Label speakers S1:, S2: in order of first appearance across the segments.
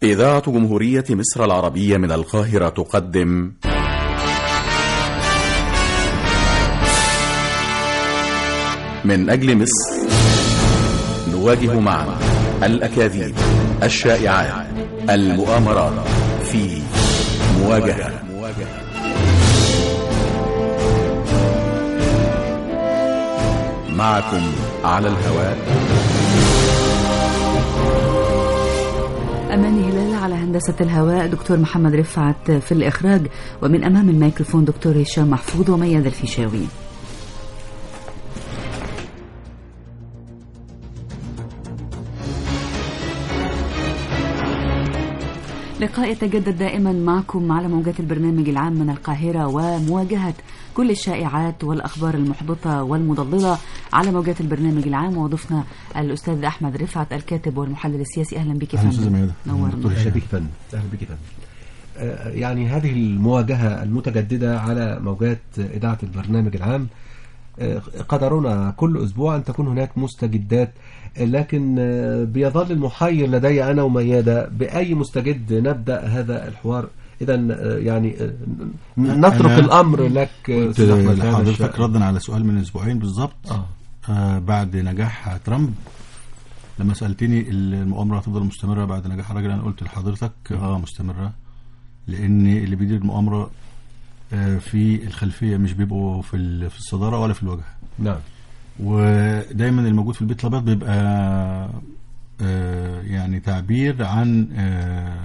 S1: إذاعة جمهورية مصر العربية من القاهرة تقدم من أجل مصر نواجه معا الأكاذيب الشائعات المؤامرات في مواجهة معكم على الهواء
S2: أماني هلال على هندسة الهواء دكتور محمد رفعت في الإخراج ومن أمام الميكروفون دكتور هشام محفوظ ومياد الفيشاوي لقاء يتجدد دائما معكم على موجات البرنامج العام من القاهرة ومواجهة كل الشائعات والأخبار المحبطة والمضللة على موجات البرنامج العام وضفنا الأستاذ أحمد رفعت الكاتب والمحلل السياسي أهلا بك يا
S3: أهلا أستاذ ميادة
S2: نورنا
S3: دكتور
S4: اهلا
S3: هشام
S4: بك فندم اهلا بك فندم آه، يعني هذه المواجهة المتجددة على موجات إذاعة البرنامج العام آه، قدرنا كل أسبوع أن تكون هناك مستجدات آه، لكن آه، بيظل المحير لدي أنا وميادة بأي مستجد نبدأ هذا الحوار إذا يعني آه، نترك
S3: أنا
S4: الأمر لك آه،
S3: قلت
S4: أستاذ أحمد هذا
S3: لحضرتك
S4: الشأن.
S3: ردا على سؤال من اسبوعين بالظبط
S4: آه.
S3: آه بعد نجاح ترامب لما سالتني المؤامره هتفضل مستمره بعد نجاح الراجل انا قلت لحضرتك اه مستمره لان اللي بيدير المؤامره آه في الخلفيه مش بيبقوا في ال- في الصداره ولا في الواجهه
S4: نعم
S3: ودايما الموجود في البيت الابيض بيبقى آه، يعني تعبير عن آه،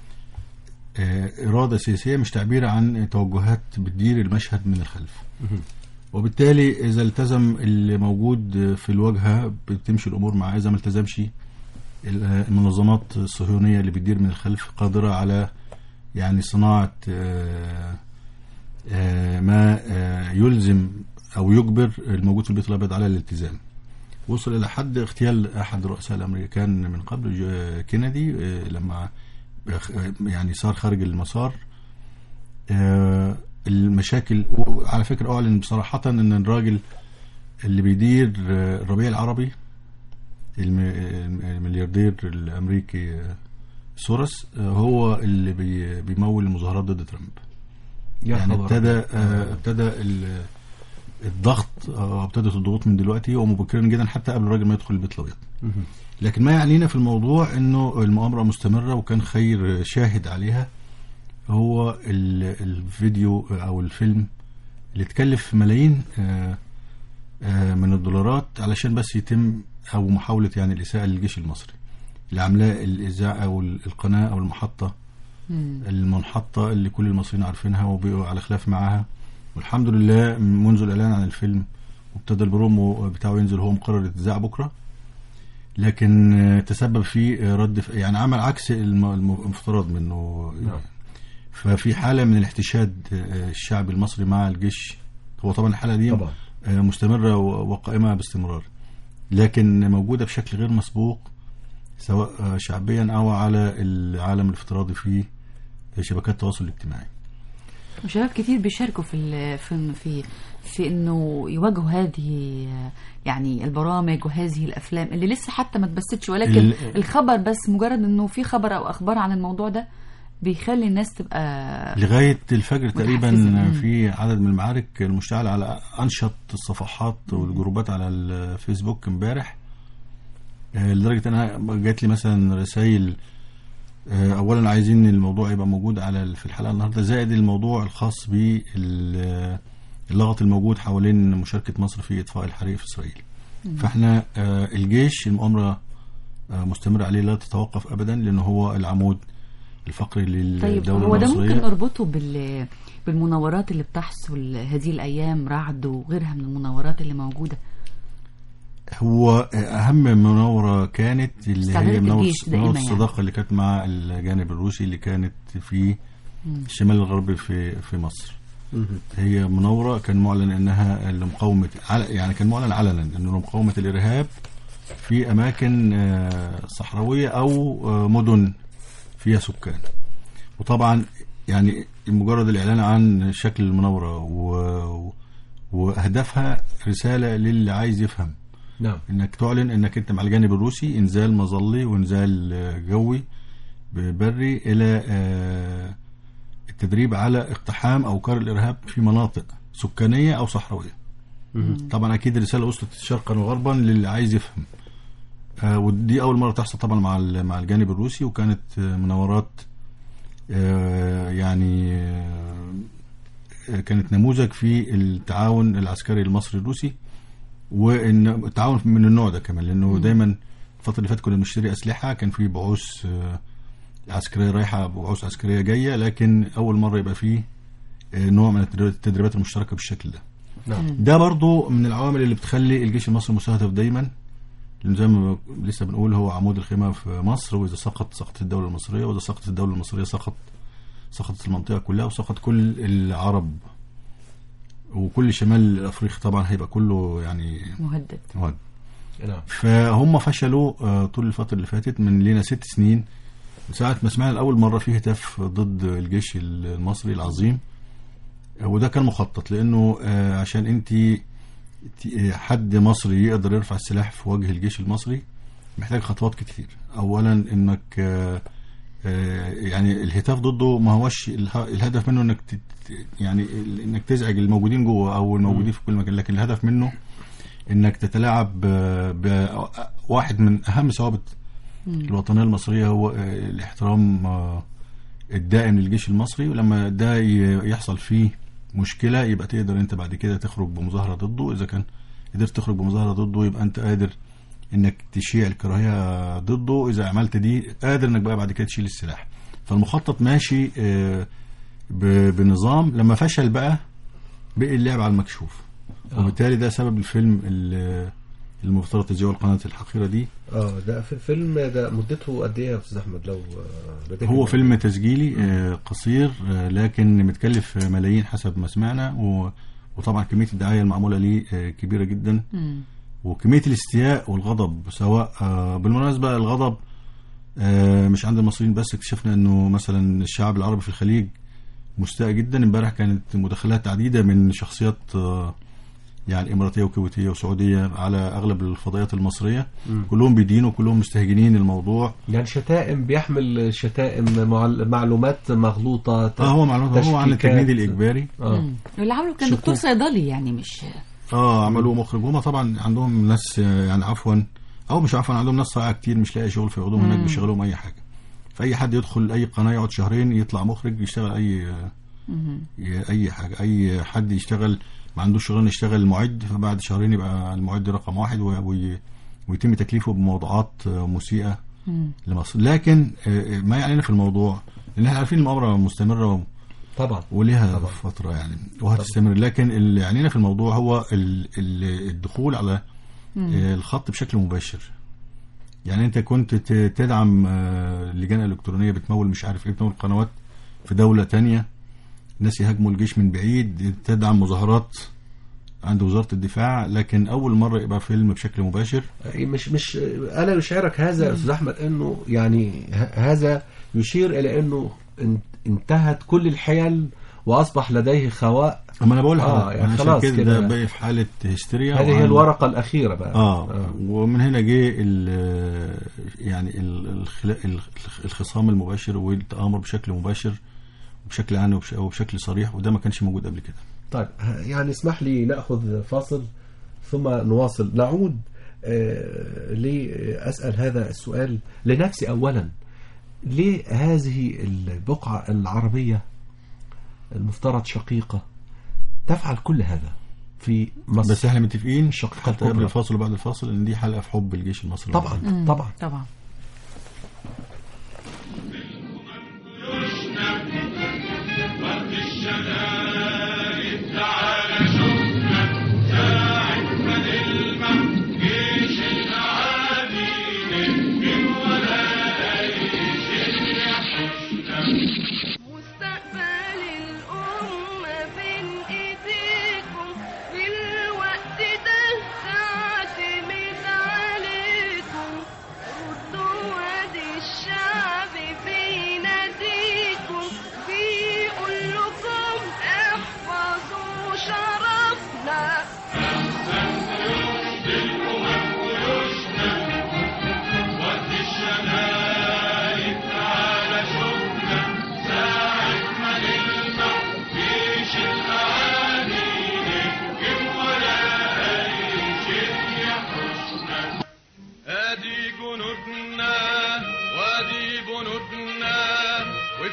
S3: آه، اراده سياسيه مش تعبير عن توجهات بتدير المشهد من الخلف وبالتالي اذا التزم اللي موجود في الواجهه بتمشي الامور معاه اذا ما التزمش ال- المنظمات الصهيونيه اللي بتدير من الخلف قادره على يعني صناعه آه، آه، ما آه، يلزم او يجبر الموجود في البيت الابيض على الالتزام وصل الى حد اغتيال احد رؤساء الامريكان من قبل جو- كينيدي آه، لما آه، يعني صار خارج المسار آه، المشاكل على فكره اعلن بصراحه ان الراجل اللي بيدير آه، الربيع العربي الم- الملياردير الامريكي آه، سورس آه، هو اللي بي- بيمول المظاهرات ضد ترامب
S4: يا
S3: يعني
S4: خبر
S3: ابتدى
S4: أبيض.
S3: آه، ابتدى ال- الضغط آه، ابتدت الضغوط من دلوقتي ومبكرا جدا حتى قبل الراجل ما يدخل البيت الابيض
S4: مهم.
S3: لكن ما يعنينا في الموضوع انه المؤامره مستمره وكان خير شاهد عليها هو ال- الفيديو او الفيلم اللي اتكلف ملايين آه، آه، من الدولارات علشان بس يتم او محاوله يعني الاساءه للجيش المصري اللي عاملاه الاذاعه او ال- القناه او المحطه
S2: مم.
S3: المنحطة اللي كل المصريين عارفينها وبقوا على خلاف معاها والحمد لله منذ الإعلان عن الفيلم وابتدى البرومو بتاعه ينزل هو مقرر يتذاع بكرة لكن آه، تسبب في آه، رد ف- يعني عمل عكس الم- الم- المفترض منه
S4: نعم.
S3: ففي حالة من الاحتشاد آه، الشعبي المصري مع الجيش هو طبعا الحالة دي
S4: طبعا
S3: آه، مستمرة و- وقائمة باستمرار لكن موجودة بشكل غير مسبوق سواء آه، شعبيا أو على العالم الافتراضي في شبكات التواصل الاجتماعي
S2: وشباب كتير بيشاركوا في ال- في في في انه يواجهوا هذه يعني البرامج وهذه الافلام اللي لسه حتى ما اتبثتش ولكن
S3: ال-
S2: الخبر بس مجرد انه في خبر او اخبار عن الموضوع ده بيخلي الناس تبقى
S3: لغاية الفجر تقريبا
S2: متحفزة.
S3: في عدد من المعارك المشتعلة على أنشط الصفحات والجروبات على الفيسبوك امبارح آه، لدرجة أنا جات لي مثلا رسائل آه، أولا عايزين الموضوع يبقى موجود على ال- في الحلقة النهاردة زائد الموضوع الخاص باللغط الموجود حوالين مشاركة مصر في إطفاء الحريق في إسرائيل فاحنا آه، الجيش المؤامرة آه، مستمرة عليه لا تتوقف أبدا لأنه هو العمود الفقري
S2: طيب
S3: للدولة
S2: هو ده
S3: المصرية
S2: ممكن نربطه بال بالمناورات اللي بتحصل هذه الايام رعد وغيرها من المناورات اللي موجوده
S3: هو اهم مناوره كانت اللي
S2: استعدادات
S3: هي مناوره
S2: الجيش دائما
S3: مناورة
S2: يعني.
S3: الصداقه اللي كانت مع الجانب الروسي اللي كانت في الشمال الغربي في في مصر
S4: مهم.
S3: هي مناوره كان معلن انها لمقاومه عل- يعني كان معلن علنا انه لمقاومه الارهاب في اماكن آه، صحراويه او آه، مدن فيها سكان وطبعا يعني مجرد الاعلان عن شكل المناوره و... واهدافها رساله للي عايز يفهم
S4: نعم
S3: انك تعلن انك انت مع الجانب الروسي انزال مظلي وانزال آه، جوي بري الى آه، التدريب على اقتحام اوكار الارهاب في مناطق سكانيه او صحراويه طبعا اكيد الرساله وصلت شرقا وغربا للي عايز يفهم آه، ودي اول مره تحصل طبعا مع ال- مع الجانب الروسي وكانت آه، مناورات آه، يعني آه، كانت نموذج في التعاون العسكري المصري الروسي وان التعاون من النوع ده كمان لانه دايما الفتره اللي فاتت كنا بنشتري اسلحه كان في بعوث آه، عسكريه رايحه بعوث عسكريه جايه لكن اول مره يبقى فيه آه، نوع من التدريبات- التدريبات المشتركه بالشكل ده
S4: نعم
S3: ده برضو من العوامل اللي بتخلي الجيش المصري مستهدف دايما لأن زي ما لسه بنقول هو عمود الخيمه في مصر واذا سقط سقطت الدوله المصريه واذا سقطت الدوله المصريه سقط سقطت المنطقه كلها وسقط كل العرب وكل شمال افريقيا طبعا هيبقى كله يعني
S2: مهدد
S3: مهد.
S4: نعم
S3: فهم فشلوا آه، طول الفتره اللي فاتت من لينا ست سنين من ساعه ما سمعنا لاول مره في هتاف ضد الجيش المصري العظيم آه، وده كان مخطط لانه آه، عشان انت ت- حد مصري يقدر يرفع السلاح في وجه الجيش المصري محتاج خطوات كتير اولا انك آه، آه، يعني الهتاف ضده ما هوش اله- الهدف منه انك تت يعني ال- انك تزعج الموجودين جوه او الموجودين في كل مكان لكن الهدف منه انك تتلاعب ب- بواحد من اهم ثوابت الوطنيه المصريه هو آه، الاحترام آه، الدائم للجيش المصري ولما ده ي- يحصل فيه مشكله يبقى تقدر انت بعد كده تخرج بمظاهره ضده اذا كان قدرت تخرج بمظاهره ضده يبقى انت قادر انك تشيع الكراهيه ضده اذا عملت دي قادر انك بقى بعد كده تشيل السلاح فالمخطط ماشي آه، ب- بنظام لما فشل بقى بقي اللعب على المكشوف وبالتالي ده سبب الفيلم ال- المفترض تسجيله القناه الحقيره دي
S4: اه ده في فيلم ده مدته قد ايه يا استاذ احمد لو آه، لديك
S3: هو
S4: المعلومة؟
S3: فيلم تسجيلي آه، قصير آه، لكن متكلف ملايين حسب ما سمعنا و- وطبعا كميه الدعايه المعموله ليه آه، كبيره جدا
S2: مم.
S3: وكميه الاستياء والغضب سواء آه، بالمناسبه الغضب آه، مش عند المصريين بس اكتشفنا انه مثلا الشعب العربي في الخليج مستاء جدا امبارح كانت مداخلات عديده من شخصيات آه، يعني اماراتيه وكويتيه وسعوديه على اغلب الفضائيات المصريه
S4: مم.
S3: كلهم بيدينوا كلهم مستهجنين الموضوع
S4: يعني شتائم بيحمل شتائم معل- معلومات مغلوطة
S3: اه هو معلومات هو عن
S4: تشكيكات.
S3: التجنيد الاجباري
S4: اه
S2: مم. واللي عمله كان
S4: شكوك.
S2: دكتور صيدلي يعني مش
S3: اه عملوا مخرج هما طبعا عندهم ناس آه، يعني عفوا او مش عفوا عندهم ناس صايعه كتير مش لاقي شغل فيقعدوا هناك
S2: مم.
S3: بيشغلوهم اي حاجه فاي حد يدخل اي قناه يقعد شهرين يطلع مخرج يشتغل اي آه،
S2: مم.
S3: ي- اي حاجه اي حد يشتغل ما عندوش شغلانه يشتغل معد فبعد شهرين يبقى المعد رقم واحد و- وي- ويتم تكليفه بموضوعات آه، مسيئه
S2: مم.
S3: لمصر لكن آه، ما يعنينا في الموضوع لان احنا عارفين المؤامره مستمره
S4: طبعا
S3: وليها
S4: طبعا.
S3: فترة يعني وهتستمر لكن اللي يعنينا في الموضوع هو ال- ال- الدخول على آه، الخط بشكل مباشر يعني انت كنت ت- تدعم آه، لجان الكترونيه بتمول مش عارف ايه بتمول قنوات في دوله تانية ناس يهاجموا الجيش من بعيد تدعم مظاهرات عند وزاره الدفاع لكن اول مره يبقى فيلم بشكل مباشر
S4: مش مش انا يشعرك هذا يا استاذ احمد انه يعني ه- هذا يشير الى انه ان- انتهت كل الحيل واصبح لديه خواء
S3: اما انا بقول
S4: آه،
S3: لحضرتك
S4: يعني
S3: عشان
S4: خلاص
S3: كده
S4: كده.
S3: ده بقى في حاله هستيريا
S4: هذه هي
S3: وعن-
S4: الورقه الاخيره بقى
S3: اه ومن هنا جه ال- يعني ال- الخلا- ال- الخصام المباشر والتآمر بشكل مباشر وبشكل عام وبش- وبشكل صريح وده ما كانش موجود قبل كده
S4: طيب يعني اسمح لي ناخذ فاصل ثم نواصل نعود آه، لاسال هذا السؤال لنفسي اولا ليه هذه البقعه العربيه المفترض شقيقه تفعل كل هذا في مصر
S3: بس احنا متفقين
S4: الشقيقة
S3: حتى قبل
S4: الكبرى.
S3: الفاصل وبعد الفاصل ان دي حلقه في حب الجيش المصري
S4: طبعا
S2: مم.
S4: طبعا
S2: طبعا
S5: مستقبل الأمة بين إيديكم في الوقت ده تعتمد عليكم ردوا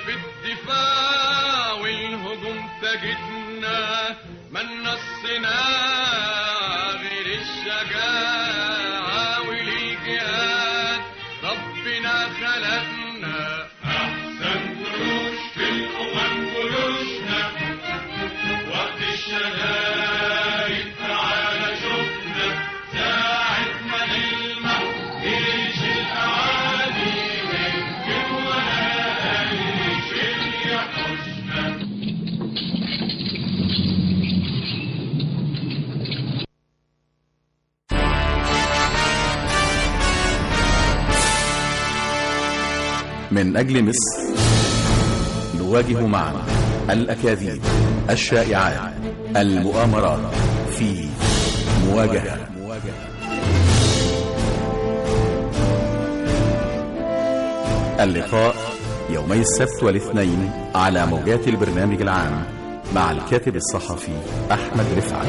S6: في الدفاع والهجوم تجدنا ما نصنا غير الشجاعة وللجهاد ربنا خلقنا أحسن جيوش في الأمم جيوشنا وقت الشدائد تعالى شفنا ساعة ما نلمح جيش الأعادي نكتب ولا أي شيء يحوشنا
S1: من أجل مصر نواجه معا الأكاذيب الشائعات المؤامرات في مواجهة اللقاء يومي السبت والاثنين على موجات البرنامج العام مع الكاتب الصحفي أحمد رفعت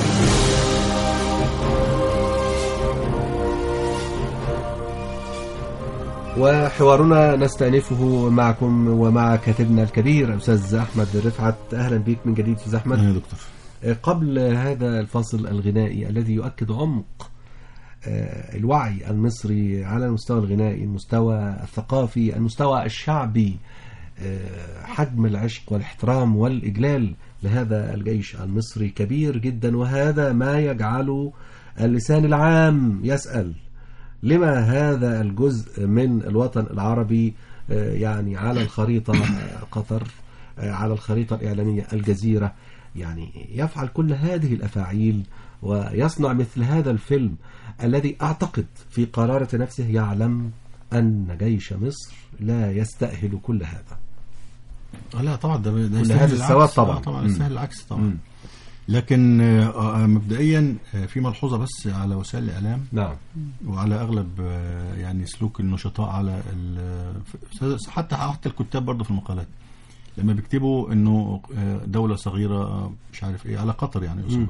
S4: وحوارنا نستأنفه معكم ومع كاتبنا الكبير أستاذ أحمد رفعت أهلا بك من جديد أستاذ أحمد
S3: يا دكتور
S4: قبل هذا الفصل الغنائي الذي يؤكد عمق آه، الوعي المصري على المستوى الغنائي المستوى الثقافي المستوى الشعبي آه، حجم العشق والاحترام والإجلال لهذا الجيش المصري كبير جدا وهذا ما يجعل اللسان العام يسأل لما هذا الجزء من الوطن العربي آه، يعني على الخريطة آه، قطر آه، على الخريطة الإعلامية الجزيرة يعني يفعل كل هذه الأفاعيل ويصنع مثل هذا الفيلم الذي أعتقد في قرارة نفسه يعلم أن جيش مصر لا يستأهل كل هذا
S3: آه لا طبعا ده, ده
S4: كل
S3: يستاهل
S4: هذا
S3: العكس.
S4: الثواب طبعاً.
S3: آه طبعا
S4: مم.
S3: يستاهل العكس طبعا
S4: مم.
S3: لكن آه، آه، مبدئيا آه، في ملحوظه بس على وسائل الاعلام
S4: نعم
S3: وعلى اغلب آه، يعني سلوك النشطاء على ال- ف- حتى حتى الكتاب برضه في المقالات لما بيكتبوا انه آه، دوله صغيره آه، مش عارف ايه على قطر يعني اصولا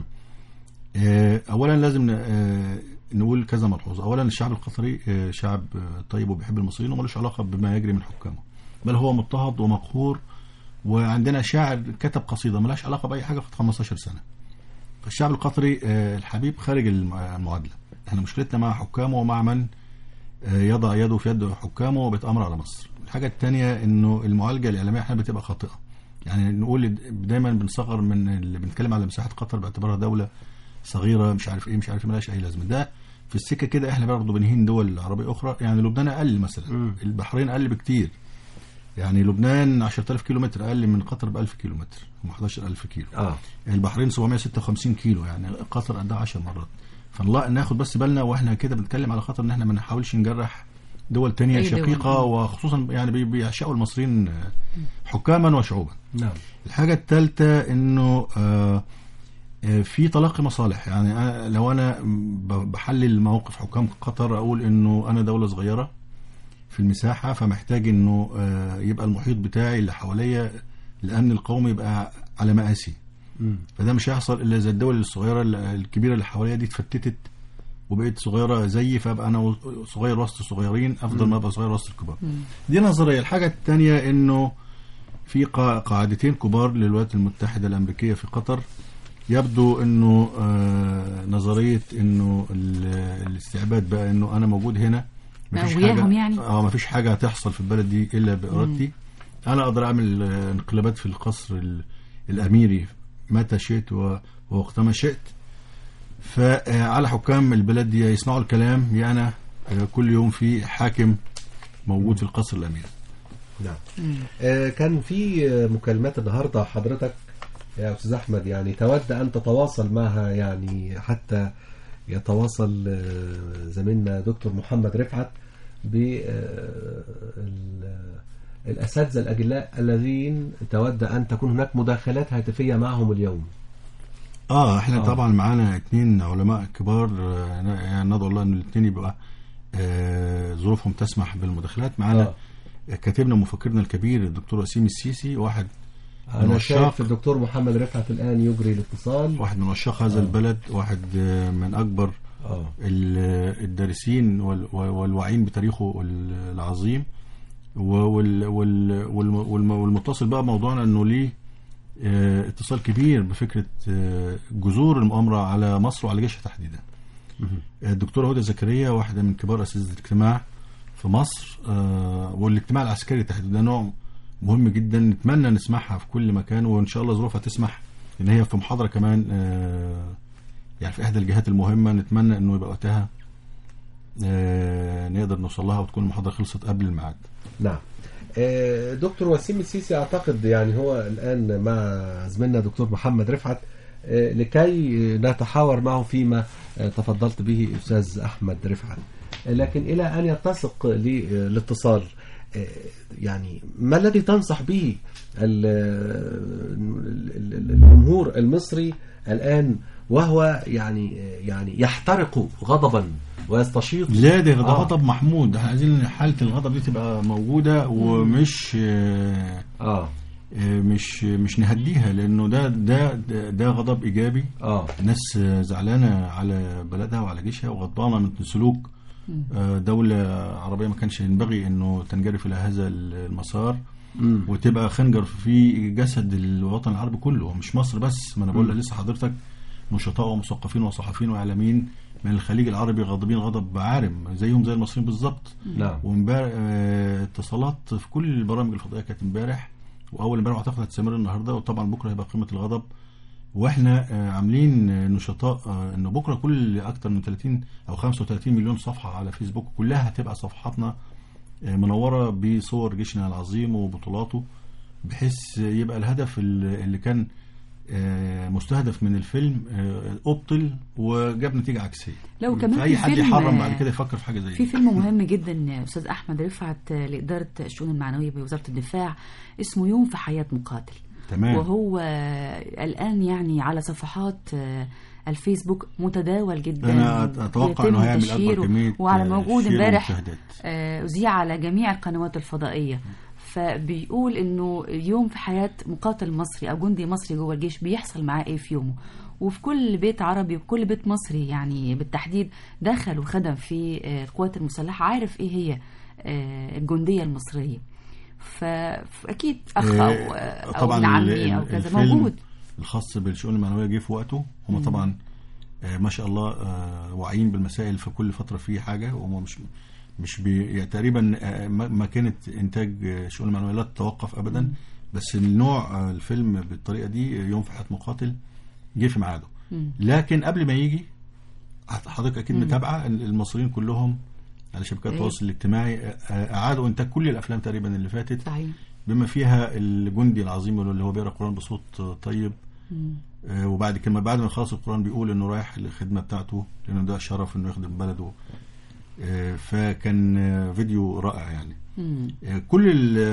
S3: آه، اولا لازم ن- آه، نقول كذا ملحوظه اولا الشعب القطري آه، شعب آه، طيب وبيحب المصريين وملوش علاقه بما يجري من حكامه بل هو مضطهد ومقهور وعندنا شاعر كتب قصيده ملهاش علاقه باي حاجه في 15 سنه فالشعب القطري آه، الحبيب خارج الم- المعادله احنا مشكلتنا مع حكامه ومع من آه، يضع يده في يد حكامه وبيتامر على مصر الحاجه الثانيه انه المعالجه الاعلاميه احنا بتبقى خاطئه يعني نقول دايما بنصغر من اللي بنتكلم على مساحه قطر باعتبارها دوله صغيره مش عارف ايه مش عارف ايه ملهاش اي لازمه ده في السكه كده احنا برضه بنهين دول عربيه اخرى يعني لبنان اقل مثلا
S4: مم.
S3: البحرين اقل بكتير يعني لبنان 10000 كيلو متر اقل من قطر ب 1000 كيلو متر هم 11000 كيلو
S4: آه
S3: البحرين 756 كيلو يعني قطر قدها 10 مرات فنلا ناخد بس بالنا واحنا كده بنتكلم على خطر ان احنا ما نحاولش نجرح دول تانية
S2: أي دول.
S3: شقيقة وخصوصا يعني بي- بيعشقوا المصريين آه، حكاما وشعوبا
S4: نعم
S3: الحاجة الثالثة انه آه، آه، في تلاقي مصالح يعني أنا لو انا ب- بحلل موقف حكام قطر اقول انه انا دولة صغيرة في المساحة فمحتاج انه آه، يبقى المحيط بتاعي اللي حواليا الامن القومي يبقى على مقاسي
S4: مم.
S3: فده مش هيحصل الا اذا الدول الصغيره ال- الكبيره اللي حواليا دي اتفتتت وبقيت صغيره زيي فابقى انا و- صغير وسط الصغيرين افضل ما ابقى صغير وسط الكبار دي نظريه الحاجه الثانيه انه في قا- قاعدتين كبار للولايات المتحده الامريكيه في قطر يبدو انه آه نظريه انه ال- الاستعباد بقى انه انا موجود هنا مفيش
S2: وياهم
S3: حاجه
S2: يعني؟
S3: اه مفيش حاجه هتحصل في البلد دي الا بارادتي انا اقدر اعمل آه، انقلابات في القصر ال- الاميري متى شئت و- ووقتما شئت فعلى حكام البلد دي يسمعوا الكلام يا انا آه، كل يوم في حاكم موجود في القصر الاميري
S4: نعم آه، كان في آه، مكالمات النهارده حضرتك يا استاذ احمد يعني تود ان تتواصل معها يعني حتى يتواصل آه، زميلنا دكتور محمد رفعت ب آه، ال- الاساتذه الاجلاء الذين تود ان تكون هناك مداخلات هاتفيه معهم اليوم
S3: اه احنا
S4: آه.
S3: آه. طبعا معانا اتنين علماء كبار آه، يعني ندعو الله ان الاثنين يبقى آه ظروفهم تسمح بالمداخلات معانا
S4: آه.
S3: آه. كاتبنا ومفكرنا الكبير الدكتور وسيم السيسي واحد من
S4: انا
S3: عشاق
S4: شايف الدكتور محمد رفعت الان يجري الاتصال
S3: واحد من عشاق هذا
S4: آه.
S3: البلد واحد آه، من اكبر
S4: اه
S3: ال- الدارسين وال- والواعين بتاريخه ال- العظيم وال وال والم والم والمتصل بقى موضوعنا انه ليه آه، اتصال كبير بفكره آه، جذور المؤامره على مصر وعلى جيشها تحديدا. الدكتوره هدى زكريا واحده من كبار اساتذه الاجتماع في مصر آه، والاجتماع العسكري تحديدا ده نوع مهم جدا نتمنى نسمعها في كل مكان وان شاء الله ظروفها تسمح ان هي في محاضره كمان آه، يعني في احدى الجهات المهمه نتمنى انه يبقى وقتها آه، نقدر نوصل لها وتكون المحاضره خلصت قبل الميعاد.
S4: نعم آه، دكتور وسيم السيسي اعتقد يعني هو الان مع زميلنا دكتور محمد رفعت آه، لكي نتحاور معه فيما آه، تفضلت به استاذ احمد رفعت آه، لكن الى ان يتسق لي آه، الاتصال آه، يعني ما الذي تنصح به ال- ال- ال- الجمهور المصري الان وهو يعني يعني يحترق غضبا ويستشيط
S3: لا ده ده
S4: آه.
S3: غضب محمود احنا عايزين حاله الغضب دي تبقى موجوده ومش آه،
S4: اه
S3: آه، مش مش نهديها لانه ده ده ده, ده غضب ايجابي
S4: اه
S3: الناس آه، زعلانه على بلدها وعلى جيشها وغضبانه من سلوك آه، دولة عربية ما كانش ينبغي انه تنجرف الى هذا المسار
S4: مم.
S3: وتبقى خنجر في جسد الوطن العربي كله مش مصر بس ما انا بقول لسه حضرتك نشطاء ومثقفين وصحفيين واعلاميين من الخليج العربي غاضبين غضب عارم زيهم زي المصريين بالظبط
S4: نعم
S3: وامبارح آه، اتصالات في كل البرامج الفضائيه كانت امبارح واول امبارح اعتقد هتستمر النهارده وطبعا بكره هيبقى قمه الغضب واحنا آه، عاملين آه، نشطاء آه، انه بكره كل اكتر من 30 او 35 مليون صفحه على فيسبوك كلها هتبقى صفحاتنا آه، منوره بصور جيشنا العظيم وبطولاته بحيث يبقى الهدف اللي اللي كان آه، مستهدف من الفيلم آه، ابطل وجاب نتيجه عكسيه
S2: لو كمان
S3: فاي
S2: في
S3: حد
S2: فيلم،
S3: يحرم بعد
S2: آه،
S3: كده يفكر في حاجه زي
S2: في
S3: دي
S2: فيلم مهم جدا يا استاذ احمد رفعت آه، لاداره الشؤون المعنويه بوزاره الدفاع اسمه يوم في حياه مقاتل
S3: تمام
S2: وهو آه، الان يعني على صفحات آه، الفيسبوك متداول جدا
S3: انا اتوقع
S2: يتم
S3: انه هيعمل
S2: تشهيره،
S3: اكبر كميه
S2: وعلى
S3: آه،
S2: موجود
S3: شير
S2: امبارح
S3: ومشاهدات.
S2: آه، أذيع على جميع القنوات الفضائية فبيقول إنه يوم في حياة مقاتل مصري أو جندي مصري جوه الجيش بيحصل معاه إيه في يومه وفي كل بيت عربي وفي كل بيت مصري يعني بالتحديد دخل وخدم في آه، القوات المسلحة عارف إيه هي آه، الجندية المصرية ف- فأكيد أخ أو,
S3: آه،
S2: أو
S3: طبعا
S2: ابن عمي
S3: ال-
S2: أو
S3: ال-
S2: كذا
S3: الفيلم
S2: موجود
S3: الخاص بالشؤون المعنويه جه في وقته هم طبعا آه، ما شاء الله آه، واعيين بالمسائل في كل فتره في حاجه وهم مش مش بي يعني تقريبا آه، ما ما كانت انتاج آه، الشؤون المعنويه لا تتوقف ابدا بس النوع آه، الفيلم بالطريقه دي آه، يوم في حياه مقاتل جه في ميعاده لكن قبل ما يجي حضرتك اكيد متابعه المصريين كلهم على شبكات
S2: إيه.
S3: التواصل الاجتماعي آه، آه، اعادوا انتاج كل الافلام تقريبا اللي فاتت
S2: صحيح
S3: بما فيها الجندي العظيم اللي هو بيقرا القران بصوت طيب آه، وبعد كلمه بعد ما يخلص القران بيقول انه رايح للخدمه بتاعته لانه ده شرف انه يخدم بلده آه، فكان آه، فيديو رائع يعني
S2: مم.
S3: آه، كل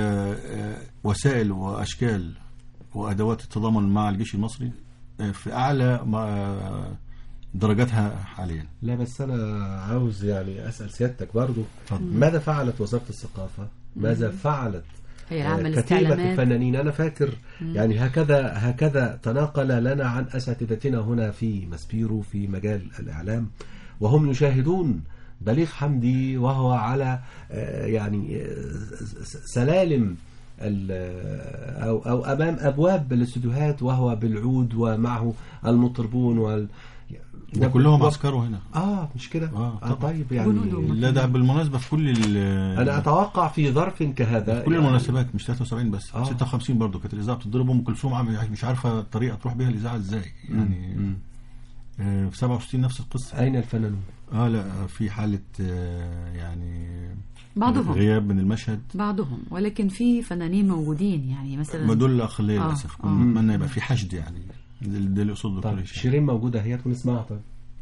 S3: الوسائل واشكال وادوات التضامن مع الجيش المصري آه، في اعلى ما- درجاتها حاليا
S4: لا بس انا عاوز يعني اسال سيادتك برضو
S3: اتفضل.
S4: ماذا فعلت وزاره الثقافه ماذا فعلت
S2: هي
S4: آه،
S2: العمل
S4: كتيبة
S2: الاستعلامات
S4: الفنانين أنا فاكر يعني هكذا هكذا تناقل لنا عن أساتذتنا هنا في ماسبيرو في مجال الإعلام وهم يشاهدون بليغ حمدي وهو على آه، يعني آه، س- سلالم ال- أو أو أمام أبواب الاستوديوهات وهو بالعود ومعه المطربون وال
S3: ده كلهم عسكروا هنا
S4: اه مش كده
S3: آه،
S4: آه
S3: طبعا.
S4: طيب يعني
S2: جنود
S3: لا ده بالمناسبه في كل ال-
S4: انا اتوقع في ظرف كهذا
S3: في كل
S4: يعني-
S3: المناسبات مش 73 بس
S4: آه.
S3: 56 برضه كانت الاذاعه بتضرب ام كلثوم عم- مش عارفه الطريقه تروح بيها الاذاعه ازاي يعني
S4: مم.
S3: آه، في 67 نفس القصه
S4: اين الفنانون
S3: اه لا في حاله آه، يعني
S2: بعضهم
S3: غياب من المشهد
S2: بعضهم ولكن في فنانين موجودين يعني مثلا
S3: ما دول الاقليه
S2: آه،
S3: للاسف كنا
S2: آه.
S3: نتمنى يبقى في حشد يعني ده ده اللي يقصده
S4: طيب
S3: الدكتور هشام.
S4: شيرين موجوده هي ونسمعها طيب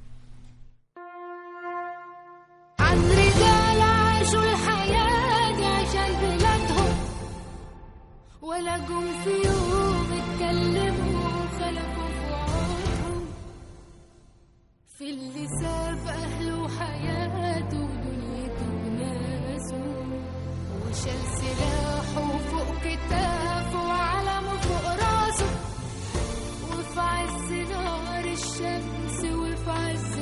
S5: عن رجال عاشوا الحياة دي عشان بلادهم ولا جم في يوم اتكلموا وخلفوا في وعودهم في اللي ساب أهله وحياته ودنيته وناسه وشال سلاحه فوق كتافه وعلمه فوق راسه وفي عز نار الشمس وفي عز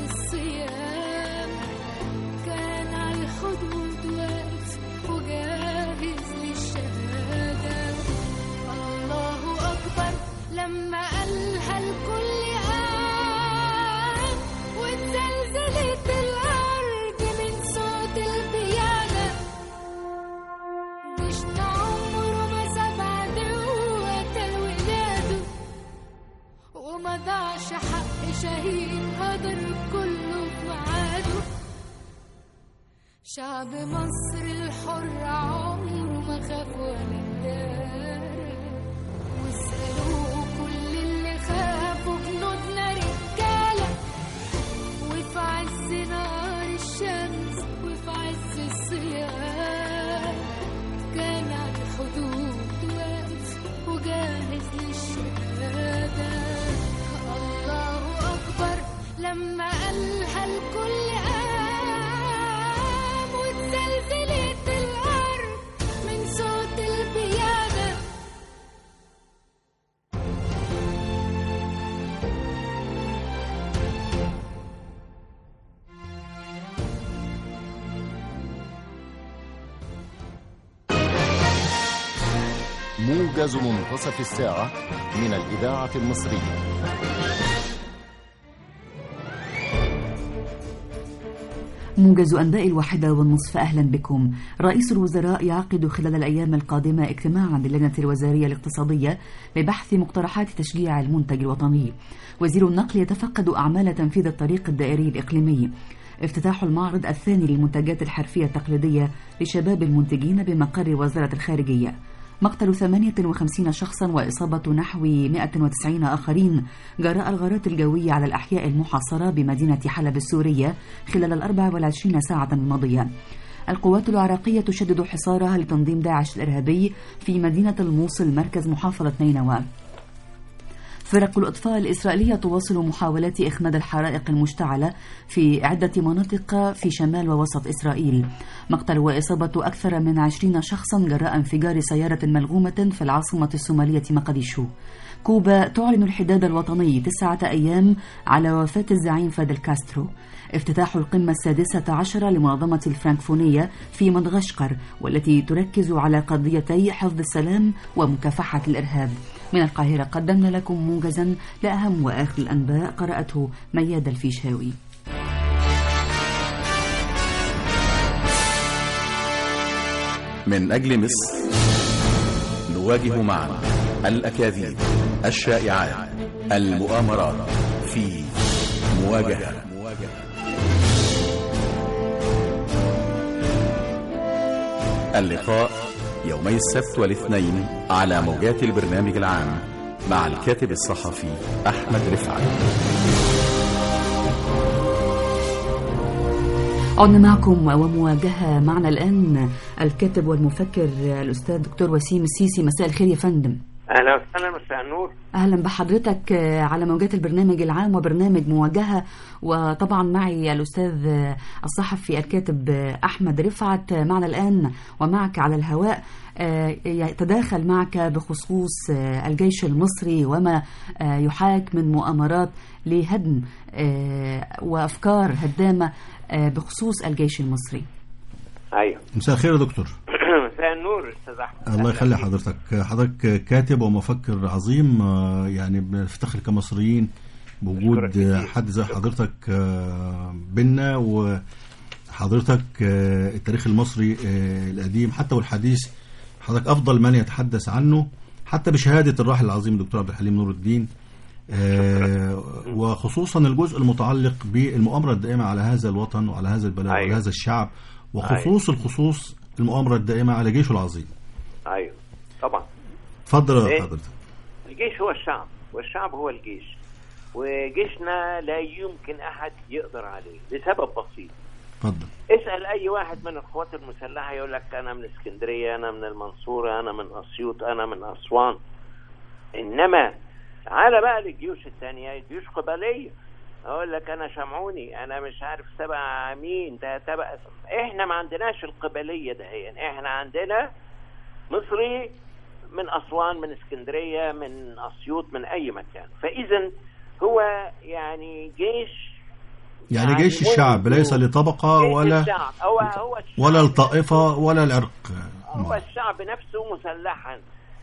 S5: الصيام كان على الحدود واقف وجاهز شهيد هدر كله في ميعاده شعب مصر الحر عمره ما خاف ولا دار واسألوا كل اللي خافوا جنودنا رجالة وفي عز نار الشمس وفي عز الصيام كان على الحدود واقف وجاهز للشهادة الله أكبر لما قالها الكل قام واتزلزلت الأرض من صوت البيادة
S7: موجز منتصف الساعة من الإذاعة المصرية
S2: موجز أنباء الواحدة والنصف أهلا بكم رئيس الوزراء يعقد خلال الأيام القادمة اجتماعا للجنة الوزارية الاقتصادية لبحث مقترحات تشجيع المنتج الوطني وزير النقل يتفقد أعمال تنفيذ الطريق الدائري الإقليمي افتتاح المعرض الثاني للمنتجات الحرفية التقليدية لشباب المنتجين بمقر وزارة الخارجية مقتل 58 شخصا وإصابة نحو 190 آخرين جراء الغارات الجوية على الأحياء المحاصرة بمدينة حلب السورية خلال ال 24 ساعة الماضية القوات العراقية تشدد حصارها لتنظيم داعش الإرهابي في مدينة الموصل مركز محافظة نينوى فرق الإطفاء الإسرائيلية تواصل محاولات إخماد الحرائق المشتعلة في عدة مناطق في شمال ووسط إسرائيل مقتل وإصابة أكثر من عشرين شخصا جراء انفجار سيارة ملغومة في العاصمة الصومالية مقديشو كوبا تعلن الحداد الوطني تسعة أيام على وفاة الزعيم فادل كاسترو افتتاح القمة السادسة عشرة لمنظمة الفرنكفونية في مدغشقر والتي تركز على قضيتي حفظ السلام ومكافحة الإرهاب من القاهرة قدمنا لكم موجزا لأهم وآخر الأنباء قرأته مياد الفيشاوي
S1: من أجل مصر نواجه معا الأكاذيب الشائعات المؤامرات في مواجهة اللقاء يومي السبت والاثنين على موجات البرنامج العام مع الكاتب الصحفي أحمد رفعت
S2: عدنا معكم ومواجهة معنا الآن الكاتب والمفكر الأستاذ دكتور وسيم السيسي مساء الخير يا فندم
S8: اهلا وسهلا مساء النور
S2: أهلا بحضرتك على موجات البرنامج العام وبرنامج مواجهة وطبعا معي الأستاذ الصحفي الكاتب أحمد رفعت معنا الآن ومعك على الهواء يتداخل معك بخصوص الجيش المصري وما يحاك من مؤامرات لهدم وأفكار هدامة بخصوص الجيش المصري
S8: ايوه
S3: مساء الخير يا دكتور
S8: مساء النور استاذ احمد
S3: الله يخلي حضرتك حضرتك كاتب ومفكر عظيم آه، يعني بنفتخر كمصريين بوجود
S8: أشكرك كتير.
S3: حد زي حضرتك آه، بينا وحضرتك آه، التاريخ المصري آه، القديم حتى والحديث حضرتك افضل من يتحدث عنه حتى بشهاده الراحل العظيم الدكتور عبد الحليم نور الدين آه، وخصوصا الجزء المتعلق بالمؤامره الدائمه على هذا الوطن وعلى هذا البلد
S8: أيوة.
S3: وعلى هذا الشعب وخصوص الخصوص المؤامره الدائمه على جيشه العظيم
S8: ايوه طبعا
S3: اتفضل
S8: إيه؟
S3: يا حضرتك
S8: الجيش هو الشعب والشعب هو الجيش وجيشنا لا يمكن احد يقدر عليه لسبب بسيط
S3: اتفضل
S8: اسال اي واحد من القوات المسلحه يقول لك انا من اسكندريه انا من المنصوره انا من اسيوط انا من اسوان انما تعالى بقى للجيوش الثانيه جيوش قبليه اقول لك انا شمعوني انا مش عارف تبع مين ده تبع احنا ما عندناش القبليه دهيا احنا عندنا مصري من اسوان من اسكندريه من اسيوط من اي مكان فاذا هو يعني جيش
S3: يعني جيش الشعب ليس لطبقه
S8: جيش
S3: ولا
S8: الشعب هو هو الشعب
S3: ولا الطائفه ولا العرق
S8: هو الشعب نفسه مسلحا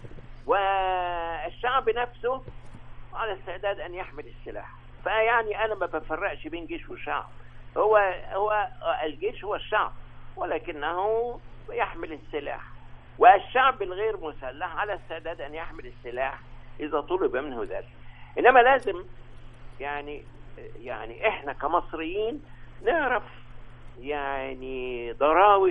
S8: والشعب نفسه على استعداد ان يحمل السلاح فيعني انا ما بفرقش بين جيش وشعب هو هو الجيش هو الشعب ولكنه يحمل السلاح والشعب الغير مسلح على استعداد ان يحمل السلاح اذا طلب منه ذلك انما لازم يعني يعني احنا كمصريين نعرف يعني ضراوة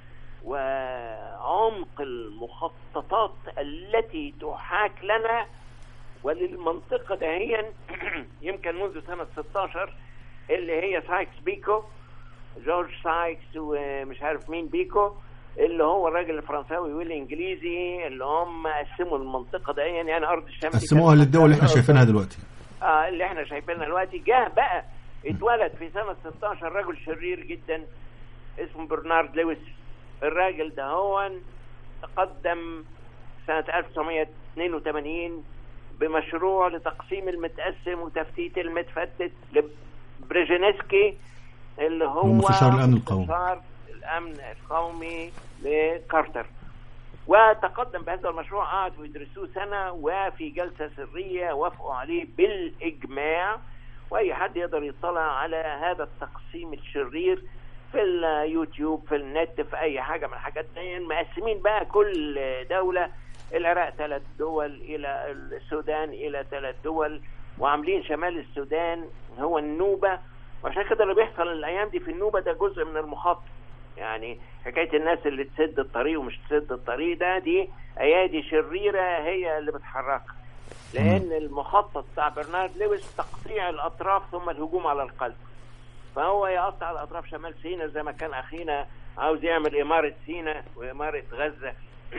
S8: وعمق المخططات التي تحاك لنا وللمنطقة دهيا يمكن منذ سنة 16 اللي هي سايكس بيكو جورج سايكس ومش عارف مين بيكو اللي هو الراجل الفرنساوي والانجليزي اللي هم قسموا المنطقة دهيا يعني ارض الشمس
S3: قسموها للدول اللي احنا شايفينها دلوقتي
S8: اه اللي احنا شايفينها دلوقتي جه بقى اتولد في سنة 16 رجل شرير جدا اسمه برنارد لويس الراجل ده هو تقدم سنة 1982 بمشروع لتقسيم المتقسم وتفتيت المتفتت لبريجينسكي اللي هو
S3: هو مستشار الأمن القومي.
S8: مستشار الأمن القومي لكارتر وتقدم بهذا المشروع قعدوا يدرسوه سنة وفي جلسة سرية وافقوا عليه بالإجماع وأي حد يقدر يطلع على هذا التقسيم الشرير في اليوتيوب في النت في أي حاجة من الحاجات دي مقسمين بقى كل دولة العراق ثلاث دول إلى السودان إلى ثلاث دول وعاملين شمال السودان هو النوبة وعشان كده اللي بيحصل الأيام دي في النوبة ده جزء من المخطط يعني حكايه الناس اللي تسد الطريق ومش تسد الطريق ده دي ايادي شريره هي اللي بتحركها لان المخطط بتاع برنارد لويس تقطيع الاطراف ثم الهجوم على القلب فهو يقطع الاطراف شمال سيناء زي ما كان اخينا عاوز يعمل اماره سيناء واماره غزه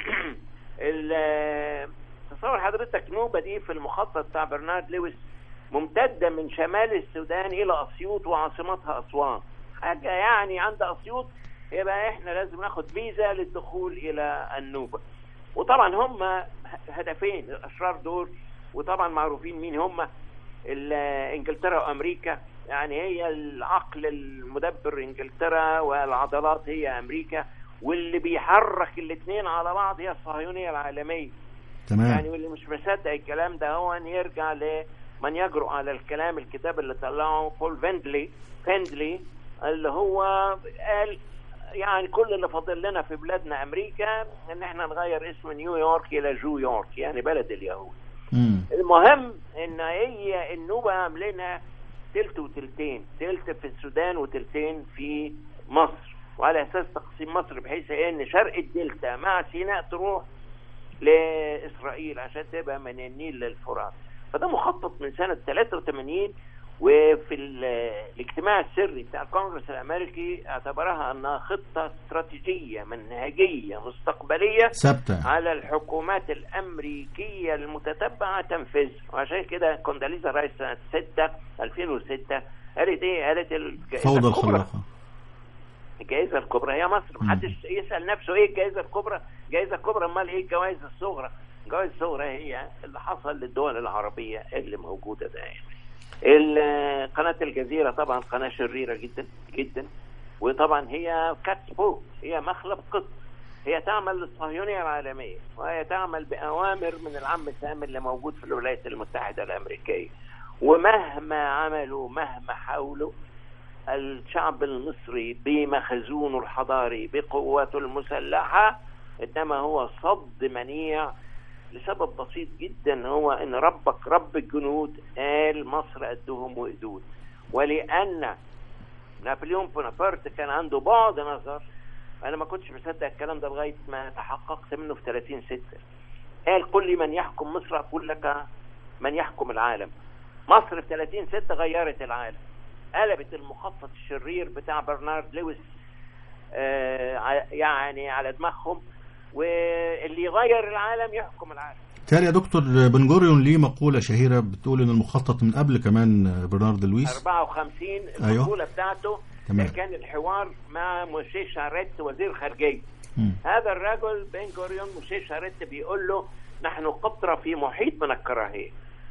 S8: ال- تصور حضرتك نوبه دي في المخطط بتاع برنارد لويس ممتده من شمال السودان الى اسيوط وعاصمتها اسوان حاجه يعني عند اسيوط يبقى احنا لازم ناخد فيزا للدخول الى النوبه وطبعا هم هدفين الاشرار دول وطبعا معروفين مين هم ال- انجلترا وامريكا يعني هي العقل المدبر انجلترا والعضلات هي امريكا واللي بيحرك الاثنين على بعض هي الصهيونيه العالميه يعني
S3: تمام
S8: واللي مش مصدق الكلام ده هو ان يرجع لمن يجرؤ على الكلام الكتاب اللي طلعه بول فيندلي فيندلي اللي هو قال يعني كل اللي فاضل لنا في بلادنا امريكا ان احنا نغير اسم نيويورك الى جو يورك يعني بلد اليهود
S3: مم.
S8: المهم ان هي النوبه عاملينها تلت وتلتين تلت في السودان وتلتين في مصر وعلى اساس تقسيم مصر بحيث ان شرق الدلتا مع سيناء تروح لاسرائيل عشان تبقى من النيل للفرات فده مخطط من سنه 83 وفي ال- الاجتماع السري بتاع الكونغرس الامريكي اعتبرها انها خطه استراتيجيه منهجيه مستقبليه
S3: ثابته
S8: على الحكومات الامريكيه المتتبعه تنفيذ وعشان كده كونداليزا رايس سنه 6 2006 قالت ايه؟ قالت الجائزه
S3: فوضى
S8: الكبرى
S3: الخلاقه
S8: الجائزه الكبرى هي مصر محدش يسال نفسه ايه الجائزه الكبرى الجائزه الكبرى امال ايه الجوائز الصغرى الجوائز الصغرى هي اللي حصل للدول العربيه اللي موجوده دائما ال- قناه الجزيره طبعا قناه شريره جدا جدا وطبعا هي كاتسبو هي مخلب قط هي تعمل للصهيونيه العالميه وهي تعمل باوامر من العم سام اللي موجود في الولايات المتحده الامريكيه ومهما عملوا مهما حاولوا الشعب المصري بمخزونه الحضاري بقوته المسلحة إنما هو صد منيع لسبب بسيط جدا هو إن ربك رب الجنود قال مصر قدهم وقدود ولأن نابليون بونابرت كان عنده بعد نظر أنا ما كنتش مصدق الكلام ده لغاية ما تحققت منه في 30 ستة قال كل من يحكم مصر أقول لك من يحكم العالم مصر في 30 ستة غيرت العالم قلبت المخطط الشرير بتاع برنارد لويس آه ع- يعني على دماغهم واللي يغير العالم يحكم العالم
S3: تالي يا دكتور بن جوريون ليه مقولة شهيرة بتقول إن المخطط من قبل كمان برنارد لويس
S8: 54
S3: أيوه.
S8: المقولة بتاعته
S3: تمام.
S8: كان الحوار مع موشي شاريت وزير خارجية
S3: مم.
S8: هذا الرجل بن غوريون موشي شاريت بيقول له نحن قطرة في محيط من الكراهية